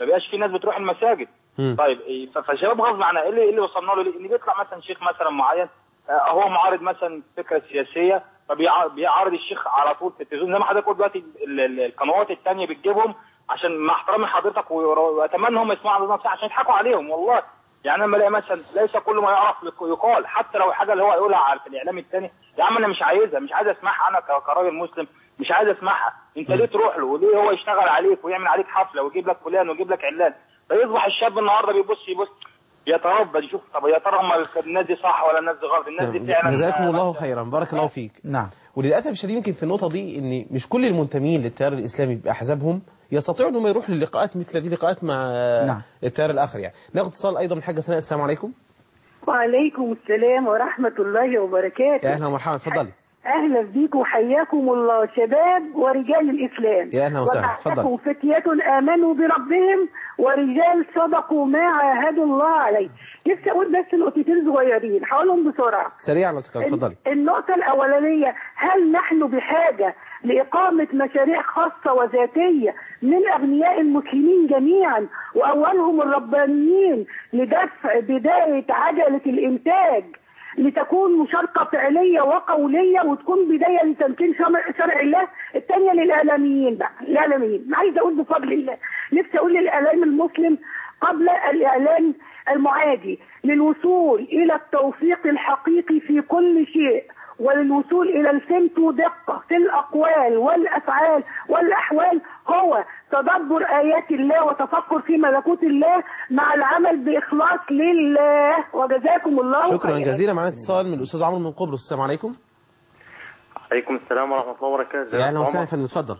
Speaker 10: ما بقاش في ناس بتروح المساجد
Speaker 1: مم.
Speaker 10: طيب إيه، ف- فالشباب غصب عنها ايه اللي إيه اللي وصلنا له ليه؟ ان بيطلع مثلا شيخ مثلا معين آه، هو معارض مثلا فكره سياسيه فبيعارض الشيخ على طول في التلفزيون زي ما حضرتك قلت دلوقتي ال- ال- القنوات الثانيه بتجيبهم عشان مع احترامي لحضرتك و- واتمنى هم يسمعوا عن نفسهم عشان يضحكوا عليهم والله يعني انا لما الاقي مثلا ليس كل ما يعرف يق- يقال حتى لو حاجه اللي هو يقولها على في الاعلام الثاني يا عم انا مش عايزها مش عايز اسمعها انا ك- كراجل مسلم مش عايز اسمعها انت ليه تروح له وليه هو يشتغل عليك ويعمل عليك حفله ويجيب لك فلان ويجيب لك علان فيصبح الشاب النهارده بيبص يبص يتربى يشوف طب يا ترى هم الناس دي صح ولا الناس دي غلط الناس دي فعلا
Speaker 1: جزاكم الله خيرا بارك الله فيك
Speaker 2: نعم
Speaker 1: وللاسف الشديد يمكن في النقطه دي ان مش كل المنتمين للتيار الاسلامي باحزابهم يستطيعوا انهم يروحوا للقاءات مثل هذه اللقاءات مع
Speaker 2: نعم.
Speaker 1: التيار الاخر يعني ناخد اتصال ايضا من الحاجه سناء السلام عليكم
Speaker 11: وعليكم السلام ورحمة الله وبركاته
Speaker 1: يا اهلا ومرحبا اتفضلي
Speaker 11: أهلا بيكم وحياكم الله شباب ورجال الإسلام
Speaker 1: يا أهلا وسهلا. اتفضل.
Speaker 11: وبعثكم فتية آمنوا بربهم ورجال صدقوا ما عاهدوا الله عليه نفسي أقول بس نقطتين صغيرين هقولهم بسرعة
Speaker 1: سريعا لو تكرم اتفضلي
Speaker 11: النقطة الأولانية هل نحن بحاجة لإقامة مشاريع خاصة وذاتية من أغنياء المسلمين جميعا وأولهم الربانيين لدفع بداية عجلة الإنتاج لتكون مشاركة فعلية وقولية وتكون بداية لتمكين شرع, شرع الله الثانية للإعلاميين بقى الإعلاميين عايزة أقول بفضل الله نفسي أقول للإعلام المسلم قبل الإعلام المعادي للوصول إلى التوفيق الحقيقي في كل شيء وللوصول إلى الفهمت ودقة في الأقوال والأفعال والأحوال هو تدبر آيات الله وتفكر في ملكوت الله مع العمل بإخلاص لله وجزاكم الله
Speaker 1: شكرا
Speaker 11: خيرا.
Speaker 1: جزيلا معنا اتصال من الاستاذ عمرو من قبرص السلام عليكم
Speaker 12: عليكم السلام ورحمة الله وبركاته
Speaker 1: يا اهلا
Speaker 12: عمر.
Speaker 1: وسهلا يا فندم اتفضل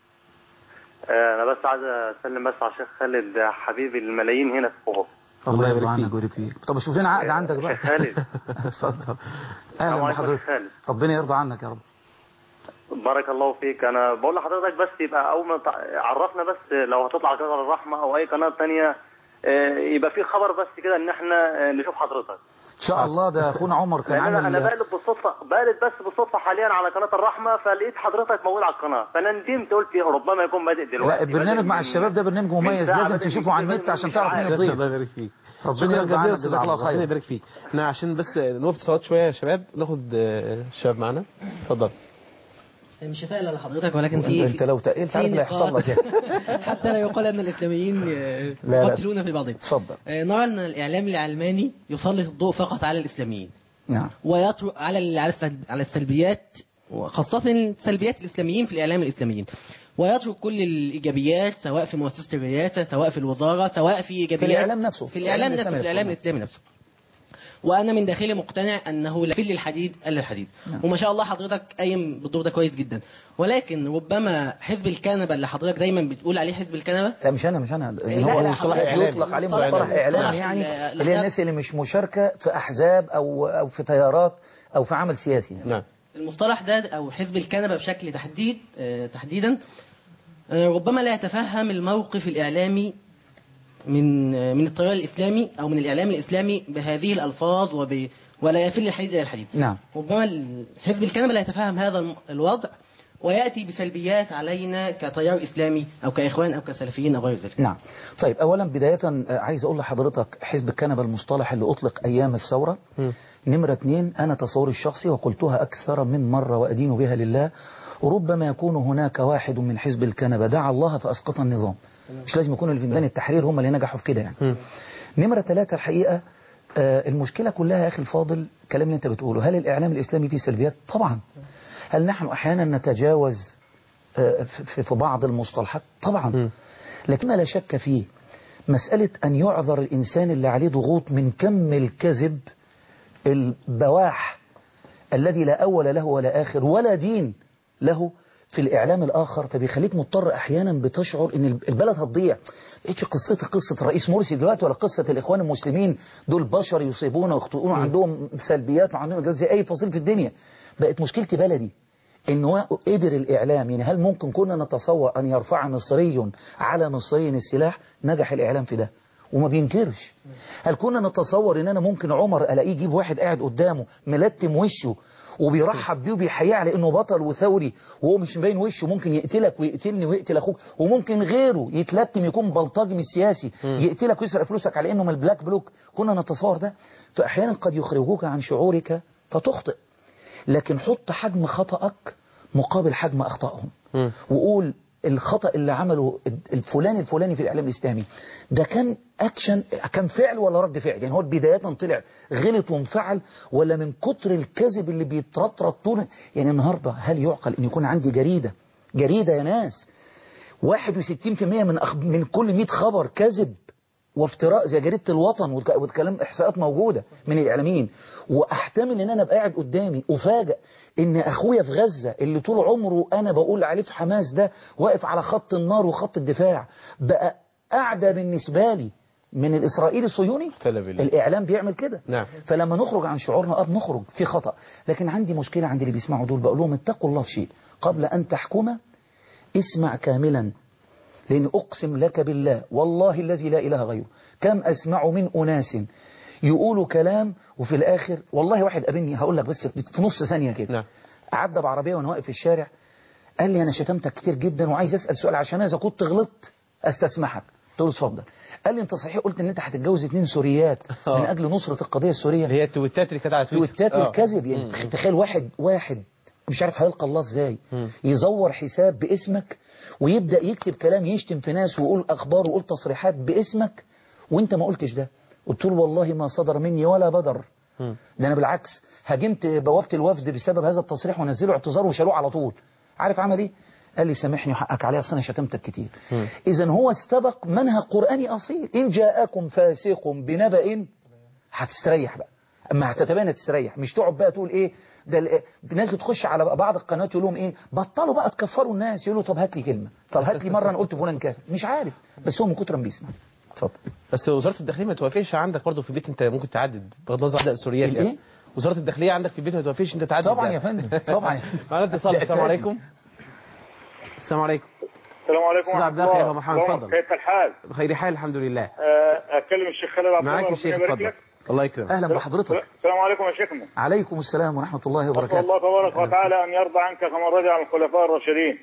Speaker 12: آه، أنا بس عايز أسلم بس على الشيخ خالد حبيبي الملايين هنا في قبرص
Speaker 2: الله يرضى عنك ويبارك فيك طب شوف لنا عقد عندك بقى
Speaker 12: خالد
Speaker 2: اتفضل
Speaker 12: السلام
Speaker 2: اهلا
Speaker 12: عليكم يا
Speaker 2: بحضرتك
Speaker 12: خالد
Speaker 2: ربنا يرضى عنك يا رب
Speaker 12: بارك الله فيك أنا بقول لحضرتك بس يبقى أول ما تع- عرفنا بس لو هتطلع على قناة الرحمة أو أي قناة تانية آه، يبقى في خبر بس كده إن إحنا آه، نشوف حضرتك
Speaker 2: ان شاء الله ده اخونا عمر كان
Speaker 12: لأن أنا أنا
Speaker 2: عامل
Speaker 12: بقلب بالصدفة بقلب بس بالصدفة حاليا على قناة الرحمة فلقيت حضرتك موجود على القناة فأنا ندمت قلت ربما يكون بادئ دلوقتي
Speaker 2: لا البرنامج
Speaker 12: بادئ
Speaker 2: مع
Speaker 12: من-
Speaker 2: الشباب ده برنامج مميز
Speaker 12: ساعة
Speaker 2: لازم
Speaker 12: بدأ
Speaker 2: تشوفه على
Speaker 12: يجي
Speaker 2: النت
Speaker 12: بدأ
Speaker 2: عشان
Speaker 12: مش
Speaker 2: تعرف مين
Speaker 12: عارف.
Speaker 2: الضيف
Speaker 1: الله يبارك فيك
Speaker 2: ربنا
Speaker 1: شكرا
Speaker 2: يرضى
Speaker 1: جزيلا
Speaker 2: عنك
Speaker 1: استاذ
Speaker 2: جزاك الله
Speaker 1: عمرو ربنا
Speaker 2: خير
Speaker 1: يبارك فيك احنا عشان بس نوقف اتصالات شويه يا شباب ناخد آه، الشباب معانا اتفضل
Speaker 3: مش هتقل على حضرتك ولكن في
Speaker 2: انت لو تقلت
Speaker 3: في
Speaker 2: عارف اللي هيحصل لك
Speaker 3: نقاط- حتى لا يقال ان الاسلاميين آه،
Speaker 2: لا، لا.
Speaker 3: يقتلون في بعضهم
Speaker 2: اتفضل
Speaker 3: آه، نرى ان الاعلام العلماني يسلط الضوء فقط على الاسلاميين
Speaker 2: نعم
Speaker 3: ويترك على ال- على السلب- على السلبيات وخاصة سلبيات الإسلاميين في الإعلام الإسلاميين ويترك كل الإيجابيات سواء في مؤسسة الرئاسة سواء في الوزارة سواء في إيجابيات
Speaker 2: الإعلام نفسه.
Speaker 3: في الإعلام
Speaker 2: الإعلام
Speaker 3: نفسه في
Speaker 2: الإسلامي
Speaker 3: الإعلام
Speaker 2: نفسه.
Speaker 3: الإسلامي نفسه وأنا من داخلي مقتنع أنه لا في الحديد إلا الحديد وما شاء الله حضرتك قايم بالدور ده كويس جدا ولكن ربما حزب الكنبة اللي حضرتك دايما بتقول عليه حزب الكنبة
Speaker 2: لا مش انا مش انا
Speaker 3: لا،
Speaker 2: هو
Speaker 3: لا،
Speaker 2: مصطلح
Speaker 3: حضرتك
Speaker 2: اعلامي يطلق عليه
Speaker 3: مصطلح-
Speaker 2: مصطلح اعلامي
Speaker 3: مصطلح
Speaker 2: يعني
Speaker 3: ال-
Speaker 2: اللي هي الناس اللي مش مشاركه في احزاب او او في تيارات او في عمل سياسي يعني.
Speaker 1: نعم
Speaker 3: المصطلح ده او حزب الكنبه بشكل تحديد آه، تحديدا آه، ربما لا يتفهم الموقف الاعلامي من آه، من التيار الاسلامي او من الاعلام الاسلامي بهذه الالفاظ وب ولا يفل الحديد الى الحديد
Speaker 2: نعم
Speaker 3: ربما ال- حزب الكنبه لا يتفهم هذا الم- الوضع وياتي بسلبيات علينا كتيار اسلامي او كاخوان او كسلفيين او غير ذلك
Speaker 2: نعم طيب اولا بدايه آه، عايز اقول لحضرتك حزب الكنبه المصطلح اللي اطلق ايام الثوره نمرة اتنين أنا تصوري الشخصي وقلتها أكثر من مرة وأدين بها لله ربما يكون هناك واحد من حزب الكنبة دعا الله فأسقط النظام مش لازم يكون اللي في ميدان التحرير هم اللي نجحوا في كده يعني نمرة ثلاثة الحقيقة آه، المشكلة كلها يا أخي الفاضل الكلام اللي أنت بتقوله هل الإعلام الإسلامي فيه سلبيات؟ طبعا هل نحن أحيانا نتجاوز آه، في في بعض المصطلحات؟ طبعا لكن ما لا شك فيه مسألة أن يعذر الإنسان اللي عليه ضغوط من كم الكذب البواح الذي لا أول له ولا آخر ولا دين له في الإعلام الآخر فبيخليك مضطر أحيانا بتشعر أن البلد هتضيع إيش قصتي قصة الرئيس مرسي دلوقتي ولا قصة الإخوان المسلمين دول بشر يصيبون ويخطئون وعندهم سلبيات وعندهم إيجابيات زي أي فصيل في الدنيا بقت مشكلتي بلدي إن هو قدر الإعلام يعني هل ممكن كنا نتصور أن يرفع مصري على مصري السلاح نجح الإعلام في ده وما بينكرش هل كنا نتصور ان انا ممكن عمر الاقيه يجيب واحد قاعد قدامه ملتم وشه وبيرحب بيه وبيحييه على انه بطل وثوري وهو مش مبين وشه ممكن يقتلك ويقتلني ويقتل اخوك وممكن غيره يتلتم يكون بلطجي مش سياسي يقتلك ويسرق فلوسك على انه من البلاك بلوك كنا نتصور ده فاحيانا قد يخرجوك عن شعورك فتخطئ لكن حط حجم خطأك مقابل حجم اخطائهم وقول الخطأ اللي عمله الفلان الفلاني في الإعلام الإسلامي ده كان أكشن كان فعل ولا رد فعل يعني هو بداية طلع غلط وانفعل ولا من كتر الكذب اللي بيترطرط طول يعني النهاردة هل يعقل أن يكون عندي جريدة جريدة يا ناس 61% من أخ... من كل 100 خبر كذب وافتراء زي جريدة الوطن وتك- وتكلم إحصاءات موجودة من الإعلاميين وأحتمل إن أنا أبقى قاعد قدامي أفاجأ إن أخويا في غزة اللي طول عمره أنا بقول عليه في حماس ده واقف على خط النار وخط الدفاع بقى أعدى بالنسبة لي من الإسرائيلي الصهيوني الإعلام بيعمل كده
Speaker 1: نعم
Speaker 2: فلما نخرج عن شعورنا اه بنخرج في خطأ لكن عندي مشكلة عند اللي بيسمعوا دول بقول لهم اتقوا الله في شيء قبل أن تحكم اسمع كاملا لأن أقسم لك بالله والله الذي لا إله غيره كم أسمع من أناس يقولوا كلام وفي الآخر والله واحد قابلني هقول لك بس في نص ثانية كده
Speaker 1: نعم.
Speaker 2: عدى بعربية وأنا واقف في الشارع قال لي أنا شتمتك كتير جدا وعايز أسأل سؤال عشان إذا كنت غلطت أستسمحك قلت له اتفضل قال لي أنت صحيح قلت إن أنت هتتجوز اتنين سوريات من
Speaker 1: آه.
Speaker 2: أجل نصرة القضية السورية
Speaker 1: اللي هي التويتات اللي كانت على تويتر
Speaker 2: تويتات
Speaker 1: آه.
Speaker 2: الكذب يعني
Speaker 1: مم.
Speaker 2: تخيل واحد واحد مش عارف هيلقى الله ازاي
Speaker 1: مم.
Speaker 2: يزور حساب باسمك ويبدأ يكتب كلام يشتم في ناس ويقول أخبار ويقول تصريحات باسمك وانت ما قلتش ده قلت له والله ما صدر مني ولا بدر
Speaker 1: مم.
Speaker 2: ده انا بالعكس هاجمت بوابة الوفد بسبب هذا التصريح ونزلوا اعتذار وشالوه على طول عارف عمل ايه قال لي سامحني وحقك عليا اصل انا شتمتك كتير
Speaker 1: مم.
Speaker 2: اذا هو استبق منهج قرآني اصيل ان جاءكم فاسق بنبأ هتستريح بقى اما هتتبين تستريح مش تقعد بقى تقول ايه ده ال- الناس بتخش على بعض القنوات يقول لهم ايه بطلوا بقى تكفروا الناس يقولوا طب هات لي كلمه طب هات لي مره انا قلت فلان كافر مش عارف بس هو من كتر ما بيسمع اتفضل
Speaker 1: بس وزاره الداخليه ما توافقش عندك برضه في البيت انت ممكن تعدد بغض النظر عن السوريات
Speaker 2: الإيه؟
Speaker 1: يعني وزاره الداخليه عندك في البيت ما توافقش انت تعدد
Speaker 2: طبعا
Speaker 1: يعني.
Speaker 2: يا فندم طبعا
Speaker 1: معانا اتصال
Speaker 2: ده
Speaker 1: السلام
Speaker 2: أساسي.
Speaker 1: عليكم السلام عليكم
Speaker 13: السلام عليكم
Speaker 1: استاذ عبد الله خير ومرحبا
Speaker 13: اللهم
Speaker 1: اتفضل
Speaker 13: كيف الحال؟
Speaker 1: بخير حال الحمد لله
Speaker 13: آه، اتكلم الشيخ خالد عبد الله
Speaker 1: معاك
Speaker 13: ربنا
Speaker 1: الشيخ
Speaker 13: يبارك
Speaker 1: اتفضل
Speaker 13: لك.
Speaker 1: الله يكرمك
Speaker 2: اهلا بحضرتك
Speaker 13: السلام عليكم يا شيخنا
Speaker 2: عليكم السلام ورحمه الله
Speaker 13: نسال
Speaker 2: وبركاته
Speaker 13: الله تبارك وتعالى ان يرضى عنك كما رضي عن الخلفاء الراشدين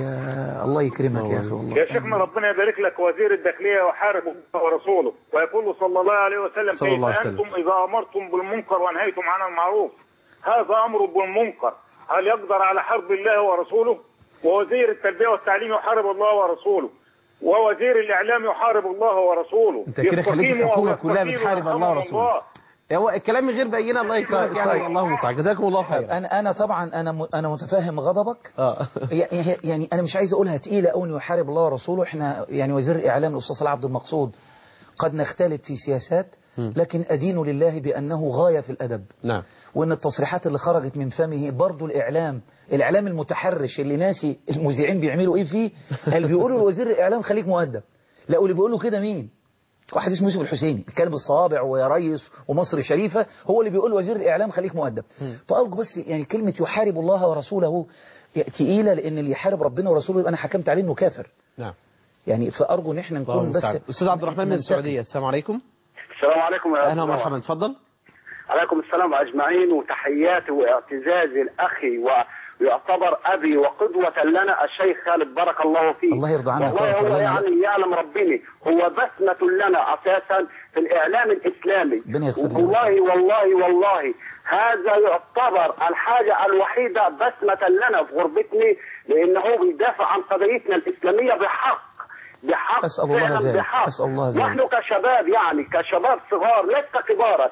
Speaker 2: يا الله يكرمك يا اخي والله
Speaker 13: يا شيخنا ربنا يبارك لك وزير الداخليه يحارب الله ورسوله ويقول صلى الله عليه وسلم
Speaker 1: صلى الله عليه
Speaker 13: كيف
Speaker 1: وسلم.
Speaker 13: انتم اذا امرتم بالمنكر وانهيتم عن المعروف هذا امر بالمنكر هل يقدر على حرب الله ورسوله ووزير التربيه والتعليم يحارب الله ورسوله ووزير الاعلام يحارب الله ورسوله
Speaker 1: انت كده خليت
Speaker 13: يستقيموا أو
Speaker 1: الحكومه كلها
Speaker 13: يستقيلوا
Speaker 1: بتحارب الله
Speaker 13: يرحمهم
Speaker 1: ورسوله هو الكلام من غير بينه الله يكرمك يعني الله المستعان جزاكم الله خير
Speaker 2: انا انا طبعا انا م- انا متفاهم غضبك
Speaker 1: اه
Speaker 2: يعني يعني انا مش عايز اقولها تقيله قوي انه يحارب الله ورسوله احنا يعني وزير الاعلام الاستاذ صلاح عبد المقصود قد نختلف في سياسات لكن ادين لله بانه غايه في الادب
Speaker 1: نعم
Speaker 2: وان التصريحات اللي خرجت من فمه برضو الاعلام الاعلام المتحرش اللي ناسي المذيعين بيعملوا ايه فيه اللي بيقولوا لوزير الاعلام خليك مؤدب لا واللي بيقولوا كده مين واحد اسمه يوسف الحسيني الكلب الصوابع ويا ريس ومصر شريفة هو اللي بيقول وزير الإعلام خليك مؤدب فأرجو بس يعني كلمة يحارب الله ورسوله تقيلة لأن اللي يحارب ربنا ورسوله يبقى أنا حكمت عليه إنه كافر
Speaker 1: نعم
Speaker 2: يعني فأرجو إن إحنا
Speaker 1: الله
Speaker 2: نكون
Speaker 1: المستعان
Speaker 2: بس
Speaker 1: استاذ عبد الرحمن من
Speaker 2: ننتقي.
Speaker 1: السعوديه السلام عليكم
Speaker 14: السلام عليكم يا
Speaker 1: اهلا
Speaker 14: أستاذ
Speaker 1: ومرحبا اتفضل
Speaker 14: عليكم السلام اجمعين وتحياتي واعتزازي لاخي ويعتبر ابي وقدوه لنا الشيخ خالد بارك الله فيه
Speaker 2: الله يرضى عنك
Speaker 14: والله
Speaker 2: ويغفر
Speaker 14: هو
Speaker 2: لنا.
Speaker 14: يعني يعلم ربني هو بسمه لنا اساسا في الاعلام الاسلامي
Speaker 2: ربنا يغفر لنا.
Speaker 14: والله والله والله هذا يعتبر الحاجه الوحيده بسمه لنا في غربتنا لانه بيدافع عن قضيتنا الاسلاميه بحق بحق
Speaker 2: أسأل الله
Speaker 14: فعلاً
Speaker 2: ذلك.
Speaker 14: بحق
Speaker 2: أسأل الله ذلك.
Speaker 14: نحن كشباب يعني كشباب صغار ليس كبارا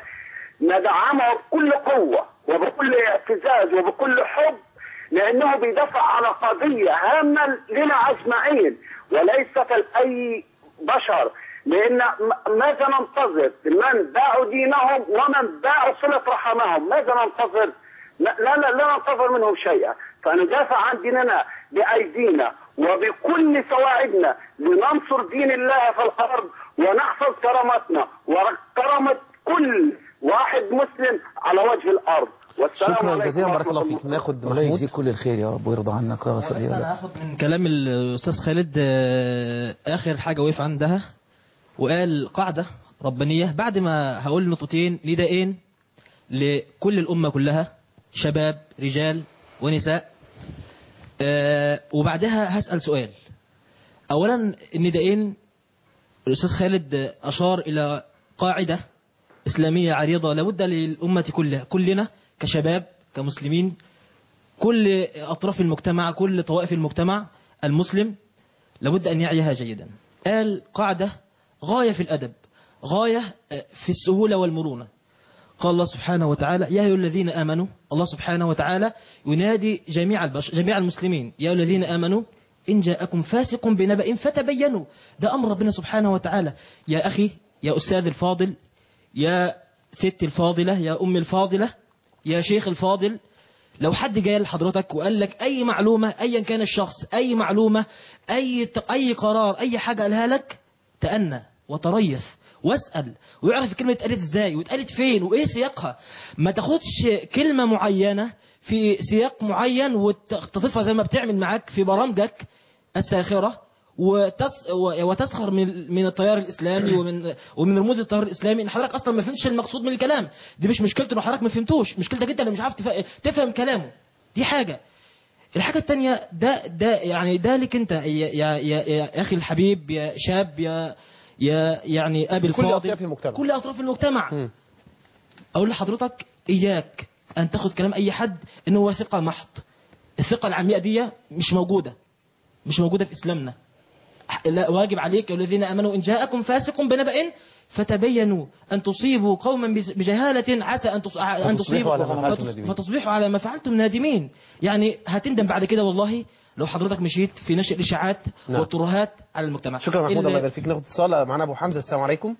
Speaker 14: ندعمه بكل قوة وبكل اعتزاز وبكل حب لأنه بيدافع على قضية هامة لنا أجمعين وليست لأي بشر لأن م- ماذا ننتظر من باعوا دينهم ومن باعوا صلة رحمهم ماذا ننتظر لا لا لا لا ننتظر منهم شيئا فندافع عن ديننا بأيدينا وبكل سواعدنا لننصر دين الله في الأرض ونحفظ كرامتنا وكرامة كل واحد مسلم على وجه الأرض والسلام
Speaker 1: شكرا
Speaker 14: عليكم
Speaker 1: جزيلا بارك
Speaker 14: ورحمة
Speaker 1: الله فيك ناخد
Speaker 2: الله
Speaker 1: محمود
Speaker 2: يجزيك كل الخير يا رب ويرضى عنك ويغفر لي
Speaker 4: انا
Speaker 2: ولك
Speaker 4: هاخد من كلام الاستاذ خالد آه، اخر حاجه وقف عندها وقال قاعدة ربانية بعد ما هقول نقطتين نداءين لكل الأمة كلها شباب رجال ونساء آه، وبعدها هسأل سؤال أولا النداءين الأستاذ خالد أشار إلى قاعدة إسلامية عريضة لابد للأمة كلها كلنا كشباب كمسلمين كل أطراف المجتمع كل طوائف المجتمع المسلم لابد أن يعيها جيدا قال قاعدة غاية في الأدب غاية في السهولة والمرونة قال الله سبحانه وتعالى يا أيها الذين آمنوا الله سبحانه وتعالى ينادي جميع البشر جميع المسلمين يا أيها الذين آمنوا إن جاءكم فاسق بنبأ فتبينوا ده أمر ربنا سبحانه وتعالى يا أخي يا أستاذ الفاضل يا ست الفاضلة يا أم الفاضلة يا شيخ الفاضل لو حد جاي لحضرتك وقال لك أي معلومة أيا كان الشخص أي معلومة أي أي قرار أي حاجة قالها لك تأنى وتريث واسأل ويعرف الكلمة اتقالت ازاي واتقالت فين وايه سياقها ما تاخدش كلمة معينة في سياق معين وتضيفها زي ما بتعمل معاك في برامجك الساخرة وتس وتسخر من من التيار الاسلامي ومن ومن رموز التيار الاسلامي ان حضرتك اصلا ما فهمتش المقصود من الكلام دي مش مشكلته ان حضرتك ما فهمتوش مشكلتك انت اللي مش عارف تف- تفهم كلامه دي حاجه الحاجة التانية ده ده يعني ده لك انت يا, يا, يا, يا اخي الحبيب يا شاب يا يا يعني ابي
Speaker 1: كل
Speaker 4: الفاضل
Speaker 1: أطياف المجتمع.
Speaker 4: كل اطراف المجتمع اقول لحضرتك اياك ان تاخد كلام اي حد ان هو ثقة محض الثقة العمياء دي مش موجودة مش موجودة في اسلامنا لا واجب عليك يا الذين امنوا ان جاءكم فاسق بنبأ فتبينوا ان تصيبوا قوما بس- بجهالة عسى ان تص- ان
Speaker 1: فتصبحوا على ما فعلتم
Speaker 4: فتص-
Speaker 1: نادمين.
Speaker 4: فتصبحوا على ما فعلتم نادمين يعني هتندم بعد كده والله لو حضرتك مشيت في نشر الاشاعات
Speaker 1: نعم.
Speaker 4: والترهات على المجتمع
Speaker 1: شكرا محمود
Speaker 4: ال-
Speaker 1: الله يبارك فيك ناخد اتصال معنا ابو حمزه السلام عليكم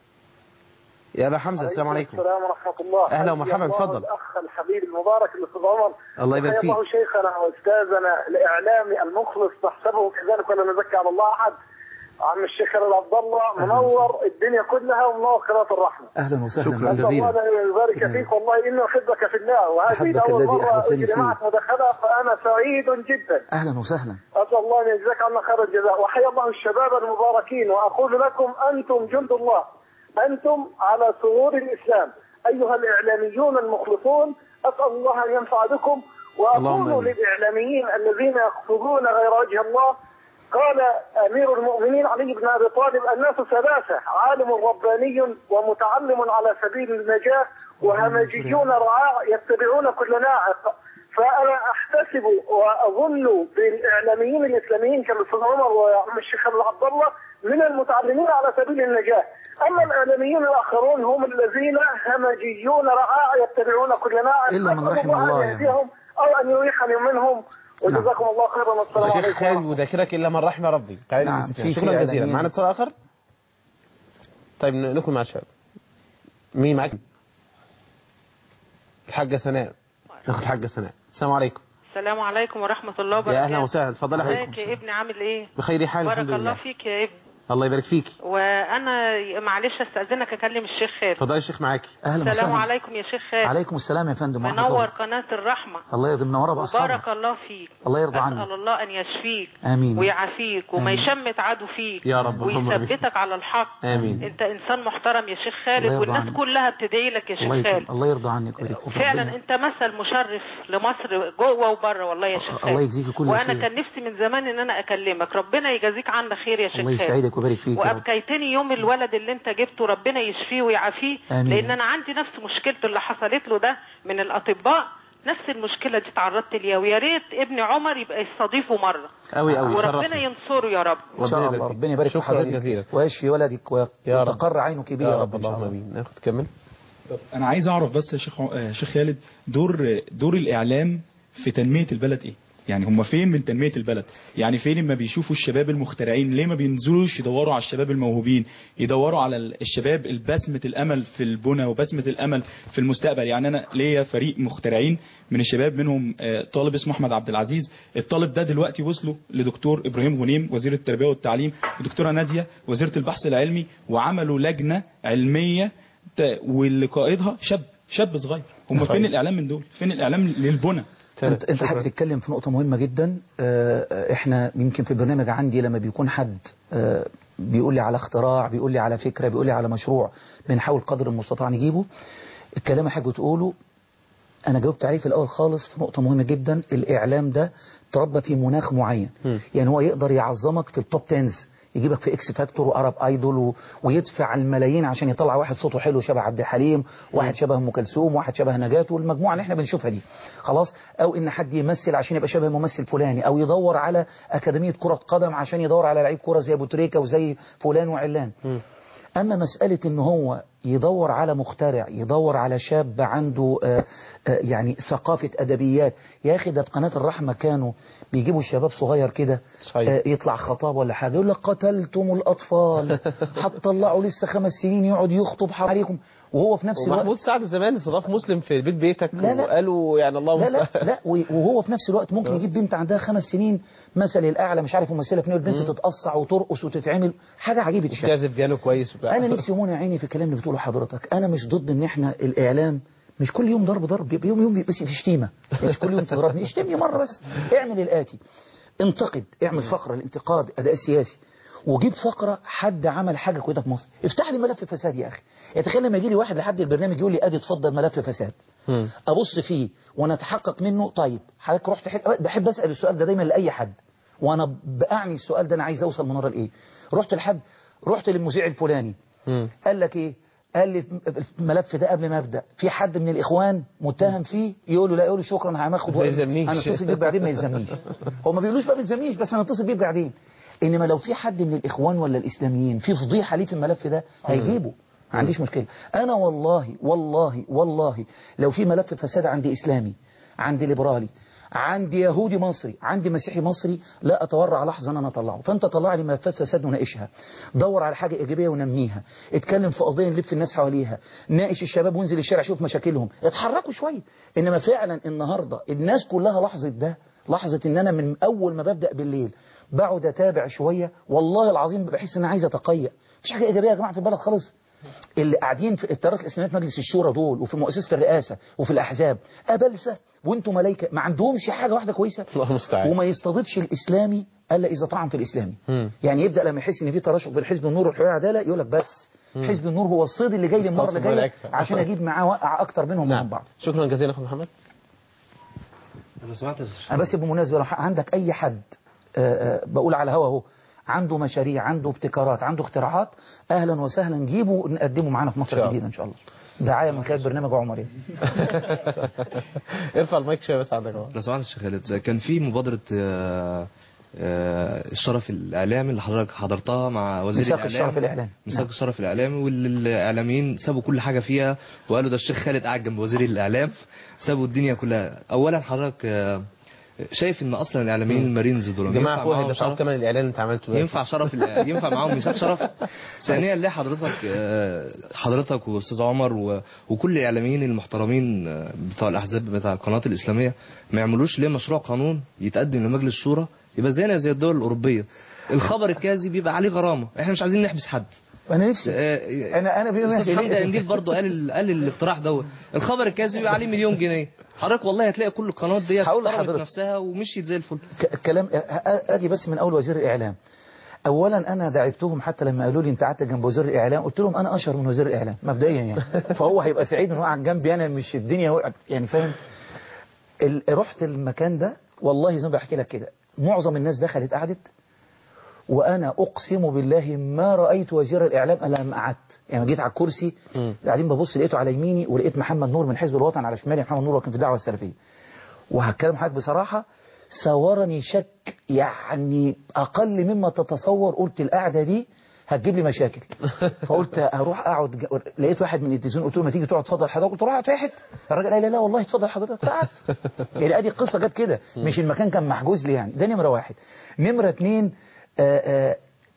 Speaker 1: يا ابا حمزه السلام عليكم
Speaker 15: السلام ورحمة الله
Speaker 1: أهلا
Speaker 15: حيا
Speaker 1: ومرحبا،
Speaker 15: الله
Speaker 1: اتفضل.
Speaker 15: الأخ الحبيب المبارك الأستاذ عمر
Speaker 1: الله يبارك
Speaker 15: حيا
Speaker 1: فيك.
Speaker 15: الله شيخنا وأستاذنا الإعلامي المخلص نحسبه كذلك ولا نزكي على الله أحد عم الشيخ خالد عبد الله منور الدنيا كلها ومنور قناة الرحمة
Speaker 2: أهلا وسهلا
Speaker 1: شكراً
Speaker 15: أسأل
Speaker 1: جزيلا.
Speaker 15: الله أن يبارك فيك والله إني أحبك في الله وهذه
Speaker 2: أحبك
Speaker 15: أول
Speaker 2: الذي
Speaker 15: مرة
Speaker 2: أحببتني
Speaker 15: أجري
Speaker 2: فيه.
Speaker 15: معك مداخلة فأنا سعيد جدا
Speaker 2: أهلا وسهلا
Speaker 15: أسأل الله أن يجزاك عنا خير الجزاء وحيا الله الشباب المباركين وأقول لكم أنتم جند الله أنتم على سرور الإسلام أيها الإعلاميون المخلصون أسأل الله أن ينفع بكم
Speaker 1: اللهم
Speaker 15: وأقول
Speaker 1: آمين.
Speaker 15: للإعلاميين الذين يقصدون غير وجه الله قال أمير المؤمنين علي بن أبي طالب الناس ثلاثة عالم رباني ومتعلم على سبيل النجاة وهمجيون رعاع يتبعون كل ناعق فأنا أحتسب وأظن بالإعلاميين الإسلاميين كالأستاذ عمر وعم الشيخ أبو عبد الله من المتعلمين على سبيل النجاة أما الإعلاميين الآخرون هم الذين همجيون رعاع يتبعون كل ناعق
Speaker 2: إلا من
Speaker 15: أسأل
Speaker 2: رحم
Speaker 15: أن
Speaker 2: الله يعني.
Speaker 15: يهديهم أو أن يريحني منهم وجزاكم الله خيرا والسلام
Speaker 1: الشيخ
Speaker 15: عليكم
Speaker 1: خالد وذاكرك الا من رحم ربي قاعد
Speaker 2: نعم،
Speaker 1: نعم.
Speaker 2: في- في
Speaker 1: شكرا جزيلا
Speaker 2: إعلانيين.
Speaker 1: معنا اتصال اخر طيب نكمل مع الشباب مين معاك الحاجه سناء ناخد حاجه سناء السلام عليكم
Speaker 16: السلام عليكم ورحمة الله
Speaker 1: يا
Speaker 16: وبركاته
Speaker 1: اهلا وسهلا اتفضلي يا
Speaker 16: ازيك
Speaker 1: حبيبي
Speaker 16: يا ابني عامل ايه
Speaker 1: بخير حال
Speaker 16: بارك
Speaker 1: الحمد
Speaker 16: الله
Speaker 1: لله
Speaker 16: فيك يا ابني
Speaker 1: الله يبارك فيكي
Speaker 16: وانا معلش استاذنك اكلم الشيخ خالد
Speaker 1: اتفضلي يا شيخ معاكي
Speaker 2: أهلا
Speaker 16: السلام
Speaker 2: وسهلا
Speaker 16: عليكم يا شيخ خالد
Speaker 2: عليكم السلام يا فندم ورحمة
Speaker 16: منور
Speaker 2: الله
Speaker 16: قناة الرحمة
Speaker 2: الله يرضي منورة بأصحابك
Speaker 16: وبارك الله فيك
Speaker 2: الله يرضى عنك
Speaker 16: أسأل الله أن يشفيك
Speaker 2: آمين.
Speaker 16: ويعافيك وما
Speaker 2: آمين.
Speaker 16: يشمت عدو فيك
Speaker 1: يا رب، اللهم آمين.
Speaker 16: ويثبتك على الحق
Speaker 1: آمين.
Speaker 16: أنت إنسان محترم يا شيخ خالد
Speaker 2: الله يرضى
Speaker 16: والناس
Speaker 2: عنك.
Speaker 16: كلها بتدعي لك يا
Speaker 2: الله
Speaker 16: شيخ
Speaker 2: يكرم
Speaker 16: خالد
Speaker 2: الله يرضى عنك ويرضى فيك
Speaker 16: فعلا
Speaker 2: ربنا.
Speaker 16: انت مثل مشرف لمصر جوه وبره والله يا شيخ
Speaker 2: الله
Speaker 16: خالد
Speaker 2: يجزيك كل
Speaker 16: وانا
Speaker 2: خير.
Speaker 16: كان نفسي من زمان ان انا اكلمك ربنا يجازيك عنا خير يا شيخ
Speaker 2: الله
Speaker 16: خالد
Speaker 2: يسعدك ويبارك فيك يا رب
Speaker 16: وابكيتني يوم الولد اللي انت جبته ربنا يشفيه ويعافيه
Speaker 2: آمين.
Speaker 16: لان انا عندي نفس مشكلته اللي حصلت له ده من الاطباء نفس المشكله دي تعرضت ليها ويا ريت ابن عمر يبقى يستضيفه مره
Speaker 1: أوي أوي
Speaker 16: وربنا
Speaker 1: شرفني.
Speaker 16: ينصره يا رب
Speaker 2: إن شاء الله ربنا يبارك في
Speaker 1: شكرا
Speaker 2: حضرتك
Speaker 1: جزيلا
Speaker 2: ويشفي ولدك
Speaker 1: يا رب.
Speaker 2: وتقر عينك به
Speaker 1: يا
Speaker 2: رب
Speaker 1: رب
Speaker 2: إن شاء
Speaker 1: اللهم
Speaker 2: الله
Speaker 1: امين ناخد كمل
Speaker 5: طب انا عايز اعرف بس يا شيخ ع- آه، شيخ خالد دور دور الاعلام في تنميه البلد ايه يعني هم فين من تنميه البلد يعني فين اما بيشوفوا الشباب المخترعين ليه ما بينزلوش يدوروا على الشباب الموهوبين يدوروا على ال- الشباب البسمه الامل في البنى وبسمه الامل في المستقبل يعني انا ليا فريق مخترعين من الشباب منهم آه، طالب اسمه احمد عبد العزيز الطالب ده دلوقتي وصلوا لدكتور ابراهيم غنيم وزير التربيه والتعليم ودكتوره ناديه وزيره البحث العلمي وعملوا لجنه علميه ت- واللي قائدها شاب شاب صغير هم
Speaker 2: صحيح.
Speaker 5: فين الاعلام من دول فين الاعلام للبنى
Speaker 2: انت انت حضرتك بتتكلم في نقطة مهمة جدا آه، احنا يمكن في البرنامج عندي لما بيكون حد آه، بيقول لي على اختراع بيقول لي على فكرة بيقول لي على مشروع بنحاول قدر المستطاع نجيبه الكلام اللي حضرتك بتقوله انا جاوبت عليه في الاول خالص في نقطة مهمة جدا الاعلام ده تربى في مناخ معين يعني هو يقدر يعظمك في التوب تنز يجيبك في اكس فاكتور وارب ايدول و... ويدفع الملايين عشان يطلع واحد صوته حلو شبه عبد الحليم واحد شبه ام كلثوم واحد شبه نجاة والمجموعه اللي احنا بنشوفها دي خلاص او ان حد يمثل عشان يبقى شبه ممثل فلاني او يدور على اكاديميه كره قدم عشان يدور على لعيب كره زي ابو تريكه وزي فلان وعلان أما مسألة إن هو يدور على مخترع يدور على شاب عنده آه، آه، يعني ثقافة أدبيات يا أخي ده في قناة الرحمة كانوا بيجيبوا شباب صغير كده آه، يطلع خطاب ولا حاجة يقول لك قتلتم الأطفال هتطلعوا لسه خمس سنين يقعد يخطب عليكم وهو في نفس الوقت
Speaker 1: ومحمود سعد زمان استضاف مسلم في بيت بيتك
Speaker 2: لا لا.
Speaker 1: وقالوا يعني الله
Speaker 2: لا لا
Speaker 1: المستعان.
Speaker 2: لا وهو في نفس الوقت ممكن يجيب بنت عندها خمس سنين مثل الأعلى مش عارف ممثلة فين البنت تتقصع وترقص وتتعمل حاجة عجيبة الشكل
Speaker 1: تعزف بيانو كويس وبتاع.
Speaker 2: انا نفسي يموني عيني في الكلام اللي بتقوله حضرتك انا مش ضد ان احنا الاعلام مش كل يوم ضرب ضرب يبقى يوم يوم بس في شتيمه يعني مش كل يوم تضربني اشتمني مره بس اعمل الاتي انتقد اعمل فقره الانتقاد اداء السياسي وجيب فقره حد عمل حاجه كويسه في مصر افتح لي ملف فساد يا اخي يعني تخيل لما يجي لي واحد لحد البرنامج يقول لي ادي اتفضل ملف فساد ابص فيه وانا اتحقق منه طيب حضرتك رحت حل... بحب اسال السؤال ده دايما لاي حد وانا باعني السؤال ده انا عايز اوصل من ورا لايه رحت لحد رحت للمذيع الفلاني قال لك ايه قال لي الملف ده قبل ما ابدا في حد من الاخوان متهم فيه يقول له لا يقول له شكرا هاخد
Speaker 1: ما يلزمنيش.
Speaker 2: انا اتصل بيك بعدين ما يلزمنيش هو ما بيقولوش بقى ما يلزمنيش بس انا اتصل بيك بعدين انما لو في حد من الاخوان ولا الاسلاميين في فضيحه ليه في الملف ده هيجيبه ما عنديش مشكله انا والله والله والله لو في ملف فساد عندي اسلامي عندي ليبرالي عندي يهودي مصري عندي مسيحي مصري لا اتورع لحظه ان انا اطلعه فانت طلع لي ملفات فساد وناقشها دور على حاجه ايجابيه ونميها اتكلم في قضيه نلف الناس حواليها ناقش الشباب وانزل الشارع شوف مشاكلهم اتحركوا شويه انما فعلا النهارده الناس كلها لحظه ده لحظه ان انا من اول ما ببدا بالليل بقعد اتابع شويه والله العظيم بحس ان انا عايز اتقيأ مفيش حاجه ايجابيه يا جماعه في البلد خالص اللي قاعدين في التيارات الاسلاميه في مجلس الشورى دول وفي مؤسسه الرئاسه وفي الاحزاب ابلسه وانتم ملائكه ما عندهمش حاجه واحده كويسه
Speaker 1: الله المستعان
Speaker 2: وما يستضيفش الاسلامي الا اذا طعن في الاسلامي يعني يبدا لما يحس ان في تراشق بين حزب النور والحريه والعداله يقول لك بس حزب النور هو الصيد اللي جاي لي المره اللي جايه عشان اجيب معاه وقع اكتر منهم
Speaker 1: نعم.
Speaker 2: من بعض
Speaker 1: شكرا جزيلا اخو محمد
Speaker 6: انا سمعت
Speaker 2: انا بس بالمناسبه لو عندك اي حد آه، آه، بقول على هوا اهو عنده مشاريع عنده ابتكارات عنده اختراعات اهلا وسهلا جيبه ونقدمه معانا في مصر الجديده ان شاء الله دعايه من خلال برنامج عمر يعني.
Speaker 1: ارفع المايك شويه بس عندك اهو
Speaker 6: لو سمحت يا شيخ خالد كان في مبادرة آه، آه، الشرف الإعلامي اللي حضرتك حضرتها مع وزير
Speaker 2: ميثاق
Speaker 6: الإعلام
Speaker 2: الشرف الإعلامي.
Speaker 6: ميثاق
Speaker 2: نعم.
Speaker 6: الشرف الإعلامي والإعلاميين سابوا كل حاجة فيها وقالوا ده الشيخ خالد قاعد جنب وزير الإعلام سابوا الدنيا كلها أولا حضرتك آه، شايف ان اصلا الاعلاميين المارينز دول
Speaker 1: جماعه
Speaker 6: ينفع
Speaker 1: فوق
Speaker 6: معاهم
Speaker 1: دفعوا
Speaker 6: شرف؟
Speaker 1: ثمن الاعلان اللي انت عملته ده.
Speaker 6: ينفع شرف ال- ينفع معاهم ميثاق شرف ثانيا ليه حضرتك آه، حضرتك واستاذ عمر و- وكل الاعلاميين المحترمين آه، بتوع الاحزاب بتاع القنوات الاسلاميه ما يعملوش ليه مشروع قانون يتقدم لمجلس الشورى يبقى زينا زي الدول الاوروبيه الخبر الكاذب يبقى عليه غرامه احنا مش عايزين نحبس حد
Speaker 2: انا نفسي
Speaker 6: انا
Speaker 2: انا بيقول
Speaker 6: استاذ
Speaker 2: لك
Speaker 6: حمدي قنديل برضه قال ال- قال الاقتراح دوت الخبر الكاذب يبقى عليه مليون جنيه حضرتك والله هتلاقي كل القنوات ديت
Speaker 2: هقول
Speaker 6: احترمت
Speaker 2: لحضرتك.
Speaker 6: نفسها ومشيت زي الفل
Speaker 2: ك- كلام أ- أ- اجي بس من اول وزير الاعلام اولا انا دعيتهم حتى لما قالوا لي انت قعدت جنب وزير الاعلام قلت لهم انا اشهر من وزير الاعلام مبدئيا يعني فهو هيبقى سعيد انه قاعد جنبي انا مش الدنيا وقعت يعني فاهم ال- رحت المكان ده والله زي ما بحكي لك كده معظم الناس دخلت قعدت وانا اقسم بالله ما رايت وزير الاعلام الا لما قعدت يعني جيت على الكرسي قاعدين ببص لقيته على يميني ولقيت محمد نور من حزب الوطن على شمالي محمد نور كان في الدعوه السلفيه وهتكلم حضرتك بصراحه صورني شك يعني اقل مما تتصور قلت القعده دي هتجيب لي مشاكل فقلت اروح اقعد ج- لقيت واحد من التلفزيون قلت له ما تيجي تقعد اتفضل حضرتك قلت له اقعد في حته الراجل قال لي لا والله اتفضل حضرتك فقعدت يعني ادي القصه جت كده مش المكان كان محجوز لي يعني ده نمره واحد نمره اتنين آآ آآ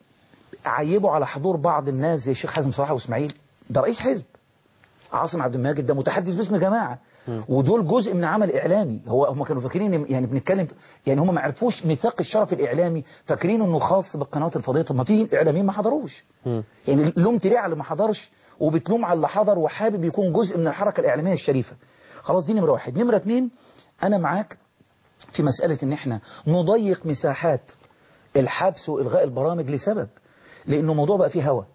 Speaker 2: عيبوا على حضور بعض الناس زي الشيخ حازم صلاح واسماعيل ده رئيس حزب عاصم عبد الماجد ده متحدث باسم جماعه ودول جزء من عمل اعلامي هو هم كانوا فاكرين إن- يعني بنتكلم يعني هم ما عرفوش ميثاق الشرف الاعلامي فاكرين انه خاص بالقنوات الفضائيه طب ما في اعلاميين ما حضروش يعني لومت ليه على اللي ما حضرش وبتلوم على اللي حضر وحابب يكون جزء من الحركه الاعلاميه الشريفه خلاص دي نمره واحد نمره اتنين انا معاك في مساله ان احنا نضيق مساحات الحبس والغاء البرامج لسبب لانه الموضوع بقى فيه هوى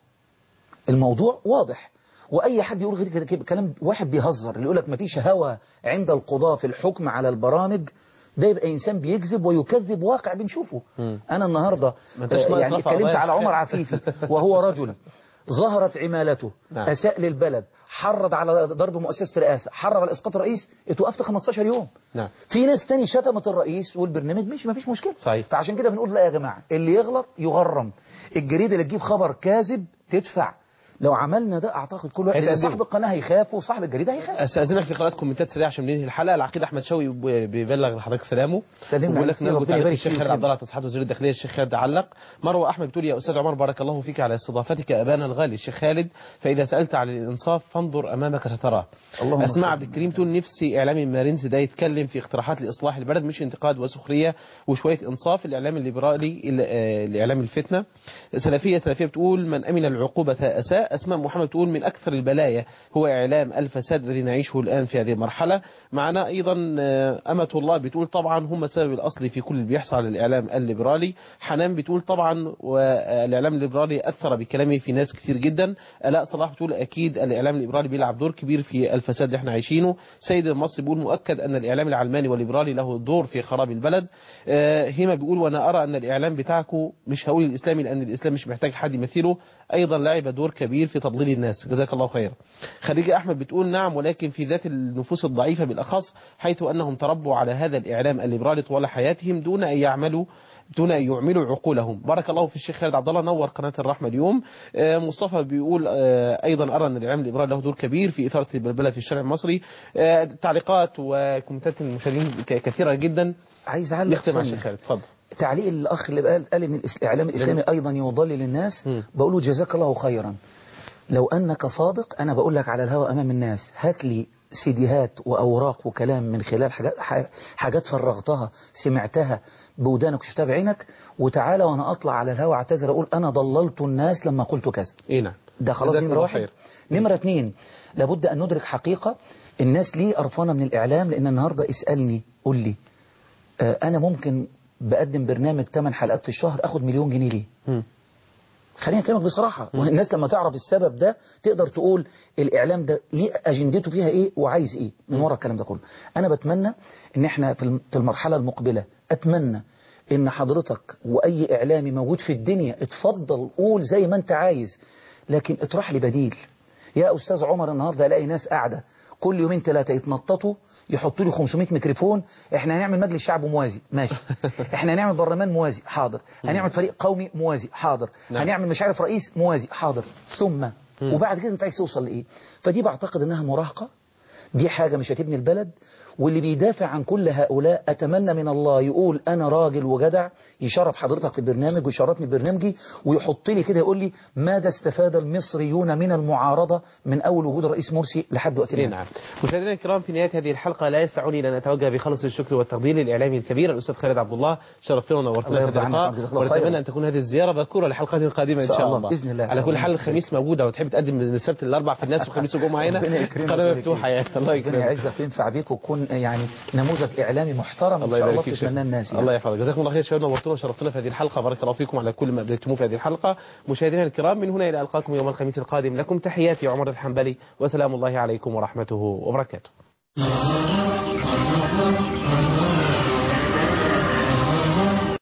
Speaker 2: الموضوع واضح واي حد يقول غير كده كده كلام واحد بيهزر اللي يقول لك مفيش هوى عند القضاة في الحكم على البرامج ده يبقى انسان بيكذب ويكذب واقع بنشوفه انا النهارده
Speaker 1: ما انتش
Speaker 2: آه،
Speaker 1: ناقص
Speaker 2: يعني
Speaker 1: رفع
Speaker 2: اتكلمت
Speaker 1: قضايا
Speaker 2: على
Speaker 1: شكل.
Speaker 2: عمر عفيفي وهو رجل ظهرت عمالته
Speaker 1: نعم.
Speaker 2: اساء للبلد حرض على ضرب مؤسسه رئاسه حرض على اسقاط الرئيس اتوقفت 15 يوم
Speaker 1: نعم
Speaker 2: في ناس تاني شتمت الرئيس والبرنامج مش مفيش مشكله
Speaker 1: صحيح.
Speaker 2: فعشان كده بنقول لا يا جماعه اللي يغلط يغرم الجريده اللي تجيب خبر كاذب تدفع لو عملنا ده اعتقد كل واحد لأن
Speaker 1: هيتأذوا.
Speaker 2: صاحب القناه هيخاف وصاحب الجريده هيخاف
Speaker 1: استاذنك في قراءه كومنتات سريعه عشان ننهي الحلقه العقيد احمد شوقي ب- بيبلغ لحضرتك سلامه
Speaker 2: سلمنا
Speaker 1: وبيقول
Speaker 2: عليك
Speaker 1: لك
Speaker 2: كتير،
Speaker 1: نرجو
Speaker 2: ربنا
Speaker 1: تعليق
Speaker 2: يبارك
Speaker 1: الشيخ
Speaker 2: فيك
Speaker 1: خالد
Speaker 2: يا
Speaker 1: عبد الله تصحيح وزير الداخليه الشيخ خالد علق مروه احمد بتقول يا استاذ عمر بارك الله فيك على استضافتك ابانا الغالي الشيخ خالد فاذا سالت عن الانصاف فانظر امامك ستراه
Speaker 2: اللهم
Speaker 1: اسماء
Speaker 2: صل.
Speaker 1: عبد الكريم تقول نفسي اعلامي مارينز ده يتكلم في اقتراحات لاصلاح البلد مش انتقاد وسخريه وشويه انصاف الاعلام الليبرالي ال- آه، الاعلام الفتنه سلفيه سلفيه بتقول من امن العقوبه اساء اسماء محمد تقول من اكثر البلايا هو اعلام الفساد الذي نعيشه الان في هذه المرحله معنا ايضا آه، امه الله بتقول طبعا هم السبب الاصلي في كل اللي بيحصل على الاعلام الليبرالي حنان بتقول طبعا والاعلام الليبرالي اثر بكلامه في ناس كتير جدا الاء صلاح بتقول اكيد الاعلام الليبرالي بيلعب دور كبير في الفساد اللي احنا عايشينه سيد المصري بيقول مؤكد ان الاعلام العلماني والليبرالي له دور في خراب البلد آه، هيما بيقول وانا ارى ان الاعلام بتاعكم مش هقول الاسلامي لان الاسلام مش محتاج حد يمثله ايضا لعب دور كبير في تضليل الناس جزاك الله خير خديجه احمد بتقول نعم ولكن في ذات النفوس الضعيفه بالاخص حيث انهم تربوا على هذا الاعلام الليبرالي طوال حياتهم دون ان يعملوا دون ان يعملوا عقولهم بارك الله في الشيخ خالد عبد الله نور قناه الرحمه اليوم آه، مصطفى بيقول آه، ايضا ارى ان الاعلام الليبرالي له دور كبير في اثاره البلبله في الشارع المصري آه، تعليقات وكومنتات المشاهدين ك- كثيره جدا
Speaker 2: عايز اعلق
Speaker 1: نختم مع
Speaker 2: ثانية.
Speaker 1: الشيخ خالد اتفضل
Speaker 2: تعليق الاخ اللي قال قال ان الإس- الاعلام الاسلامي ايضا يضلل الناس بقول له جزاك الله خيرا لو انك صادق انا بقول لك على الهوى امام الناس هات لي سيديهات واوراق وكلام من خلال حاجات ح- حاجات فرغتها سمعتها بودانك وشفتها بعينك وتعالى وانا اطلع على الهوى اعتذر اقول انا ضللت الناس لما قلت كذا
Speaker 1: اي نعم
Speaker 2: ده خلاص
Speaker 1: جزاك
Speaker 2: نمرة
Speaker 1: الله
Speaker 2: واحد
Speaker 1: خير.
Speaker 2: نمرة اتنين لابد أن ندرك حقيقة الناس ليه قرفانة من الإعلام لأن النهاردة اسألني قول لي آه أنا ممكن بقدم برنامج 8 حلقات في الشهر أخد مليون جنيه ليه
Speaker 1: مم.
Speaker 2: خليني أكلمك بصراحة والناس لما تعرف السبب ده تقدر تقول الإعلام ده ليه أجندته فيها إيه وعايز إيه من ورا الكلام ده كله أنا بتمنى إن إحنا في الم- في المرحلة المقبلة أتمنى إن حضرتك وأي إعلامي موجود في الدنيا اتفضل قول زي ما أنت عايز لكن اطرح لي بديل يا أستاذ عمر النهاردة ألاقي ناس قاعدة كل يومين ثلاثة يتنططوا يحطوا لي 500 ميكروفون احنا هنعمل مجلس شعب موازي ماشي احنا هنعمل برلمان موازي حاضر هنعمل فريق قومي موازي حاضر
Speaker 1: نعم.
Speaker 2: هنعمل مش عارف رئيس موازي حاضر ثم وبعد كده انت عايز توصل لايه فدي بعتقد انها مراهقه دي حاجة مش هتبني البلد واللي بيدافع عن كل هؤلاء أتمنى من الله يقول أنا راجل وجدع يشرف حضرتك في البرنامج ويشرفني ببرنامجي ويحط لي كده يقول لي ماذا استفاد المصريون من المعارضة من أول وجود الرئيس مرسي لحد وقتنا
Speaker 1: إيه
Speaker 2: هذا.
Speaker 1: نعم مشاهدينا الكرام في نهايه هذه الحلقه لا يسعني لان اتوجه بخلص الشكر والتقدير للاعلامي الكبير الاستاذ خالد عبد الله شرفتنا
Speaker 2: الله
Speaker 1: ونورتنا في
Speaker 2: يرضى عنك،
Speaker 1: اللقاء
Speaker 2: جزاك الله خيرا.
Speaker 1: ونتمنى ان تكون هذه الزياره مذكوره لحلقات قادمه ان
Speaker 2: إن شاء
Speaker 1: شاء
Speaker 2: الله،
Speaker 1: الله
Speaker 2: بإذن الله.
Speaker 1: على كل حال الخميس موجوده وتحب تقدم من السبت للاربع في الناس والخميس والجمعه هنا
Speaker 2: ربنا يكرمك
Speaker 1: قناه
Speaker 2: ويبارك
Speaker 1: مفتوحه
Speaker 2: فيك.
Speaker 1: يعني الله
Speaker 2: ربنا
Speaker 1: يكرمك
Speaker 2: يعزك وينفع بيك وتكون يعني نموذج إعلامي محترم إن
Speaker 1: الله
Speaker 2: شاء
Speaker 1: يبارك
Speaker 2: الله
Speaker 1: فيك
Speaker 2: تتمناه الناس يعني.
Speaker 1: الله يحفظك جزاكم الله خير شبابنا نورتونا وشرفتونا في هذه الحلقه بارك الله فيكم على كل ما ابديتموه في هذه الحلقه مشاهدينا الكرام من هنا الى القاكم يوم الخميس القادم لكم تحياتي عمر الحنبلي وسلام الله عليكم ورحمته وبركاته